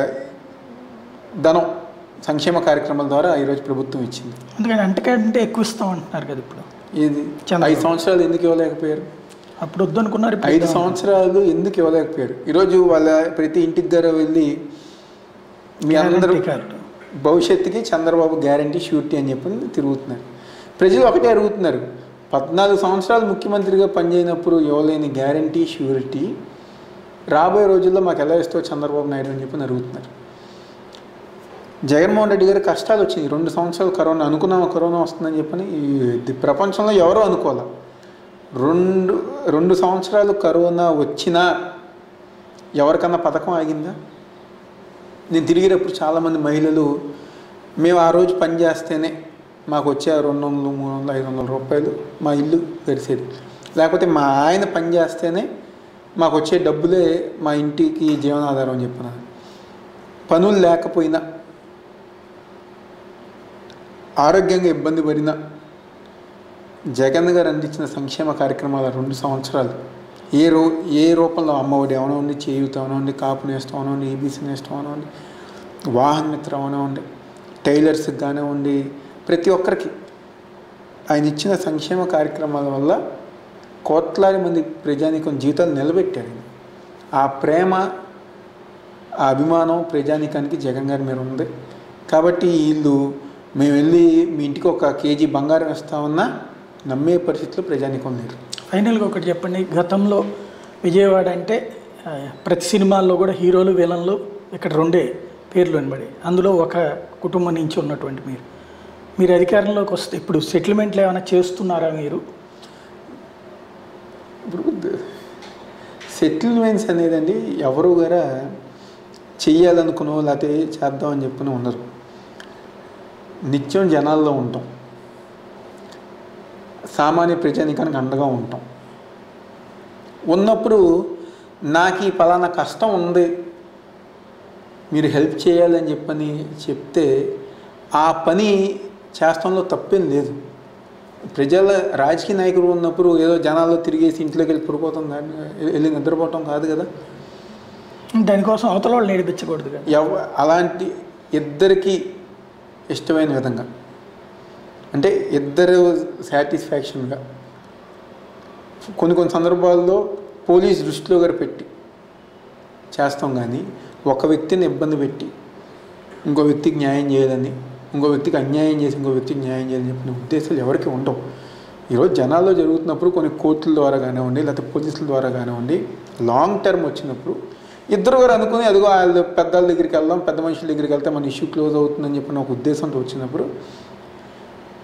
B: ధనం సంక్షేమ కార్యక్రమాల ద్వారా ఈరోజు ప్రభుత్వం ఇచ్చింది
A: అందుకని అంతకంటే ఎక్కువ ఇస్తాం అంటున్నారు కదా ఇప్పుడు
B: ఇది
A: చంద్రబాబు.
B: ఐదు సంవత్సరాలు ఎందుకు ఇవ్వలేకపోయారు
A: అప్పుడు వద్దనుకున్నారు ఇప్పుడు
B: ఐదు
A: ఇద్దాం.
B: సంవత్సరాలు ఎందుకు ఇవ్వలేకపోయారు ఈరోజు వాళ్ళ ప్రతి ఇంటికి దగ్గర వెళ్ళి మీ అందరూ
A: Guarantee card.
B: భవిష్యత్తుకి చంద్రబాబు గ్యారంటీ షూరిటీ అని చెప్పి తిరుగుతున్నారు ప్రజలు ఒకటే అడుగుతున్నారు పద్నాలుగు సంవత్సరాలు ముఖ్యమంత్రిగా పనిచేయనప్పుడు ఇవ్వలేని గ్యారంటీ షూరిటీ రాబోయే రోజుల్లో మాకు ఎలా ఇస్తావు చంద్రబాబు నాయుడు అని చెప్పి అడుగుతున్నారు జగన్మోహన్ రెడ్డి గారి కష్టాలు వచ్చినాయి రెండు సంవత్సరాలు కరోనా అనుకున్నాము కరోనా వస్తుందని చెప్పని ఈ ప్రపంచంలో ఎవరూ అనుకోలే రెండు రెండు సంవత్సరాలు కరోనా వచ్చినా ఎవరికన్నా పథకం ఆగిందా నేను తిరిగేటప్పుడు చాలామంది మహిళలు మేము ఆ రోజు పని చేస్తేనే మాకు వచ్చే ఆ రెండు వందలు మూడు వందలు ఐదు వందల రూపాయలు మా ఇల్లు గడిచేది లేకపోతే మా ఆయన పని చేస్తేనే మాకు వచ్చే డబ్బులే మా ఇంటికి జీవనాధారం అని చెప్పినారు పనులు లేకపోయినా ఆరోగ్యంగా ఇబ్బంది పడిన జగన్ గారు అందించిన సంక్షేమ కార్యక్రమాల రెండు సంవత్సరాలు ఏ రూ ఏ రూపంలో అమ్మఒడి అవనండి చేయూత అవనండి కాపు నేస్తం అవనండి ఈబీసీ నేస్తం అవనండి వాహన మిత్ర అవనండి టైలర్స్కి కానివ్వండి ప్రతి ఒక్కరికి ఆయన ఇచ్చిన సంక్షేమ కార్యక్రమాల వల్ల కోట్లాది మంది ప్రజానీకం జీవితాలు నిలబెట్టారు ఆయన. ఆ ప్రేమ ఆ అభిమానం ప్రజానీకానికి జగన్ గారి మీద ఉంది కాబట్టి వీళ్ళు మేము వెళ్ళి మీ ఇంటికి ఒక కేజీ బంగారం ఇస్తామన్నా నమ్మే పరిస్థితిలో ప్రజానీకం లేరు
A: ఫైనల్గా ఒకటి చెప్పండి గతంలో విజయవాడ అంటే ఆ, ప్రతి సినిమాల్లో కూడా హీరోలు విలన్లు ఇక్కడ రెండే పేర్లు వినబడి అందులో ఒక కుటుంబం నుంచి ఉన్నటువంటి మీరు మీరు అధికారంలోకి వస్తే ఇప్పుడు సెటిల్మెంట్లు ఏమైనా చేస్తున్నారా మీరు
B: ఇప్పుడు సెటిల్మెంట్స్ అనేదండి ఎవరు గారా చెయ్యాలనుకునో లేకపోతే చేద్దామని చెప్పిన ఉండరు నిత్యం జనాల్లో ఉంటాం సామాన్య ప్రజానికానికి అండగా ఉంటాం ఉన్నప్పుడు నాకు ఈ పలానా కష్టం ఉంది మీరు హెల్ప్ చేయాలని చెప్పని చెప్తే ఆ పని చేస్తంలో తప్పేం లేదు ప్రజల రాజకీయ నాయకులు ఉన్నప్పుడు ఏదో జనాల్లో తిరిగేసి ఇంట్లోకి వెళ్ళి పడిపోతాం కాదు వెళ్ళి నిద్రపోవటం కాదు కదా
A: దానికోసం అవతల వాళ్ళు నేర్పించకూడదు కదా
B: ఎవ అలాంటి ఇద్దరికి ఇష్టమైన విధంగా అంటే ఇద్దరు సాటిస్ఫాక్షన్గా కొన్ని కొన్ని సందర్భాల్లో పోలీస్ దృష్టిలో గారు పెట్టి చేస్తాం కానీ ఒక వ్యక్తిని ఇబ్బంది పెట్టి ఇంకో వ్యక్తికి న్యాయం చేయాలని ఇంకో వ్యక్తికి అన్యాయం చేసి ఇంకో వ్యక్తికి న్యాయం చేయాలని చెప్పిన ఉద్దేశాలు ఎవరికి ఉండవు ఈరోజు జనాల్లో జరుగుతున్నప్పుడు కొన్ని కోర్టుల ద్వారా కానివ్వండి లేకపోతే పోలీసుల ద్వారా కానివ్వండి లాంగ్ టర్మ్ వచ్చినప్పుడు ఇద్దరు గారు అనుకుని అదిగో వాళ్ళ పెద్దల దగ్గరికి వెళ్దాం పెద్ద మనుషుల దగ్గరికి వెళ్తే మన ఇష్యూ క్లోజ్ అవుతుందని చెప్పిన ఒక ఉద్దేశంతో వచ్చినప్పుడు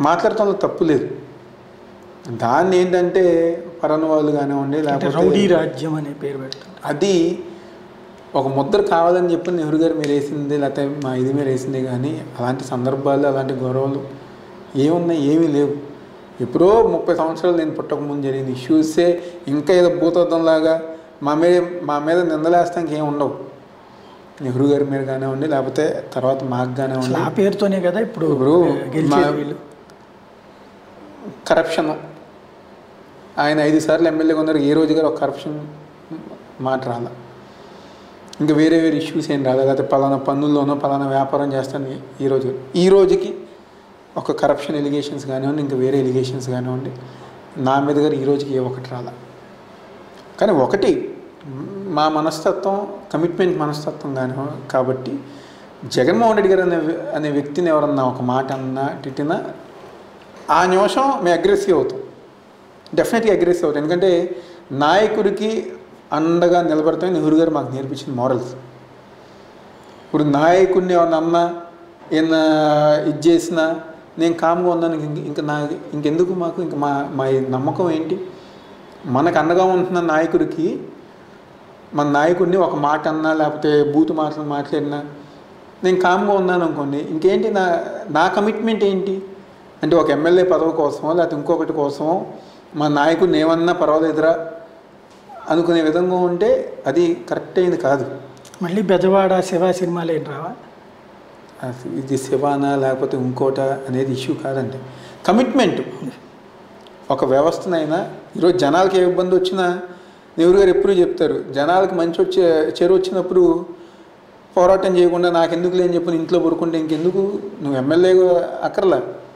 B: మాట్లాడటంలో తప్పు లేదు దాన్ని ఏంటంటే పరణ వాళ్ళు కానివ్వండి
A: అంటే
B: లేకపోతే
A: రౌడీ రాజ్యం అనే పేరు పెడుతుంది
B: అది ఒక ముద్ర కావాలని చెప్పి నెహ్రూ గారు మీరు వేసింది లేకపోతే మా ఇది మీరు వేసింది కానీ అలాంటి సందర్భాలు అలాంటి గొడవలు ఏమున్నాయి ఏమీ లేవు ఎప్పుడో ముప్పై సంవత్సరాలు నేను పుట్టకముందు జరిగిన ఇష్యూసే ఇంకా ఏదో భూతద్దంలాగా మా మీద మా మీద నిందలేస్తానికి ఏమి ఉండవు నెహ్రూ గారి మీద కానివ్వండి లేకపోతే తర్వాత మాకు
A: అసలు
B: కానివ్వండి
A: ఆ పేరుతోనే కదా ఇప్పుడు
B: ఇప్పుడు
A: గెలిచేది
B: మా-
A: వీళ్ళు
B: కరప్షన్ ఆయన ఐదు సార్లు ఎమ్మెల్యేగా ఉన్నారు ఏ రోజు గారు ఒక కరప్షన్ మాట రాల ఇంకా వేరే వేరే ఇష్యూస్ ఏం రాలేదు లేకపోతే పలానా పన్నుల్లోనో పలానా వ్యాపారం చేస్తాను ఈ రోజు ఈ రోజుకి ఒక కరప్షన్ ఎలిగేషన్స్ కానివ్వండి ఇంకా వేరే ఎలిగేషన్స్ కానివ్వండి నా మీద గారు ఈ రోజుకి ఏ ఒకటి రాల కానీ ఒకటి మా మనస్తత్వం కమిట్మెంట్ మనస్తత్వం కానీ కాబట్టి జగన్మోహన్ రెడ్డి గారు అనే అనే వ్యక్తిని ఎవరన్నా ఒక మాట అన్నా తిట్టినా ఆ నిమిషం మేము అగ్రెసివ్ అవుతాం డెఫినెట్గా అగ్రెసివ్ అవుతాం ఎందుకంటే నాయకుడికి అండగా నిలబడతామని నెహ్రూ గారు మాకు నేర్పించిన మోరల్స్ ఇప్పుడు నాయకుడిని ఎవరిని అన్నా ఈయన ఇది చేసినా నేను కామ్గా ఉన్నాను ఇంక- ఇంకా నా ఇంకెందుకు మాకు ఇంకా మా మా ఈ నమ్మకం ఏంటి మనకు అండగా ఉంటున్న నాయకుడికి మన నాయకుడిని ఒక మాట అన్నా లేకపోతే బూతు మాటలు మాట్లాడినా నేను కామ్గా ఉన్నాను అనుకోండి ఇంకేంటి నా నా కమిట్మెంట్ ఏంటి అంటే ఒక ఎమ్మెల్యే పదవి కోసమో లేకపోతే ఇంకొకటి కోసమో మా నాయకుడిని ఏమన్నా పర్వాలేదురా అనుకునే విధంగా ఉంటే అది కరెక్ట్ అయింది కాదు
A: మళ్ళీ బెజవాడ శివ సినిమాలు ఏం రావా
B: అసలు ఇది శివానా లేకపోతే ఇంకోట అనేది ఇష్యూ కాదండి కమిట్మెంట్ ఒక వ్యవస్థనైనా ఈరోజు జనాలకి ఏ ఇబ్బంది వచ్చినా నెహ్రూ గారు ఎప్పుడూ చెప్తారు జనాలకు మంచి వచ్చే చెరు వచ్చినప్పుడు పోరాటం చేయకుండా నాకెందుకు లేని చెప్పి ఇంట్లో పడుకుంటే ఇంకెందుకు నువ్వు ఎమ్మెల్యేగా అక్కర్లా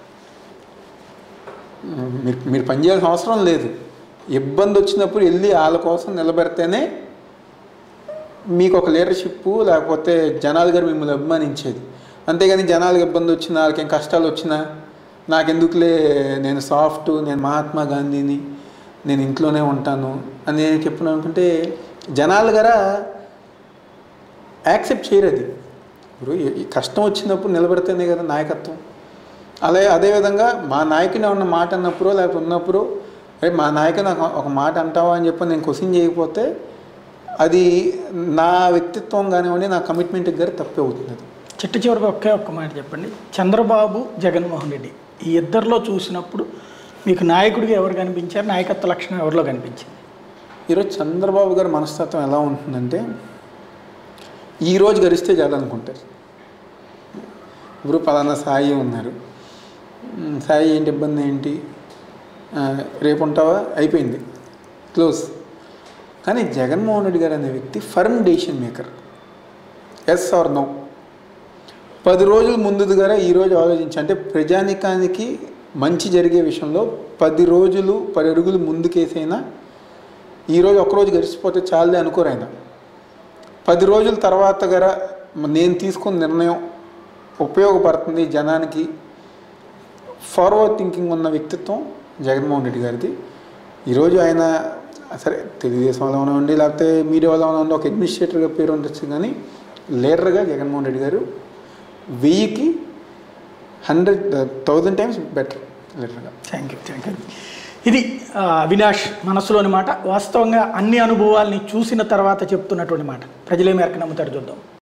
B: మీరు మీరు పనిచేయాల్సిన అవసరం లేదు ఇబ్బంది వచ్చినప్పుడు వెళ్ళి వాళ్ళ కోసం నిలబెడితేనే మీకు ఒక లీడర్షిప్ లేకపోతే జనాలు గారు మిమ్మల్ని అభిమానించేది అంతేగాని జనాలకు ఇబ్బంది వచ్చినా వాళ్ళకి ఏం కష్టాలు వచ్చినా నాకెందుకులే నేను సాఫ్ట్ నేను మహాత్మా గాంధీని నేను ఇంట్లోనే ఉంటాను అని నేను చెప్పిన అనుకుంటే జనాలు గారా యాక్సెప్ట్ చేయరు అది ఇప్పుడు ఈ- ఈ కష్టం వచ్చినప్పుడు నిలబడితేనే కదా నాయకత్వం అదే అదేవిధంగా మా నాయకుని ఉన్న మాట అన్నప్పుడు లేకపోతే ఉన్నప్పుడు అరే మా నాయకుని ఒక ఒక మాట అంటావా అని చెప్పి నేను క్వశ్చన్ చేయకపోతే అది నా వ్యక్తిత్వం కానివ్వండి నా కమిట్మెంట్ దగ్గర తప్పే అవుతుంది అది
A: చిట్ట చివరిగా ఒకే ఒక్క మాట చెప్పండి చంద్రబాబు జగన్మోహన్ రెడ్డి ఈ ఇద్దరిలో చూసినప్పుడు మీకు నాయకుడిగా ఎవరు కనిపించారు నాయకత్వ లక్షణం ఎవరిలో కనిపించింది
B: ఈరోజు చంద్రబాబు గారి మనస్తత్వం ఎలా ఉంటుందంటే ఈ రోజు గడిస్తే చాలనుకుంటారు ఇప్పుడు పలానా సాయి ఉన్నారు మ్, సాయి ఏంటి ఇబ్బంది ఏంటి ఆ, రేపు ఉంటావా అయిపోయింది క్లోజ్ కానీ జగన్మోహన్ రెడ్డి గారు అనే వ్యక్తి firm decision maker yes or no పది రోజుల ముందుగానే ఈరోజు ఆలోచించి అంటే ప్రజానికానికి మంచి జరిగే విషయంలో పది రోజులు పది అడుగులు ముందుకేసైనా ఈరోజు ఒక్కరోజు గడిచిపోతే చాలే అనుకోరు ఆయన పది రోజుల తర్వాత గర నేను తీసుకున్న నిర్ణయం ఉపయోగపడుతుంది జనానికి ఫార్వర్డ్ థింకింగ్ ఉన్న వ్యక్తిత్వం జగన్మోహన్ రెడ్డి గారిది ఈరోజు ఆయన సరే తెలుగుదేశంలో ఉండి లేకపోతే మీడియాలో ఉండి ఒక అడ్మినిస్ట్రేటర్గా పేరు ఉండొచ్చు కానీ లీడర్గా జగన్మోహన్ రెడ్డి గారు వెయ్యికి హండ్రెడ్ థౌజండ్ టైమ్స్ బెటర్ లీడర్గా
A: థ్యాంక్ యూ థ్యాంక్ యూ ఇది ఆ, అవినాష్ మనసులోని మాట వాస్తవంగా అన్ని అనుభవాల్ని చూసిన తర్వాత చెప్తున్నటువంటి మాట ప్రజలే మేరకు నమ్ముతారు చూద్దాం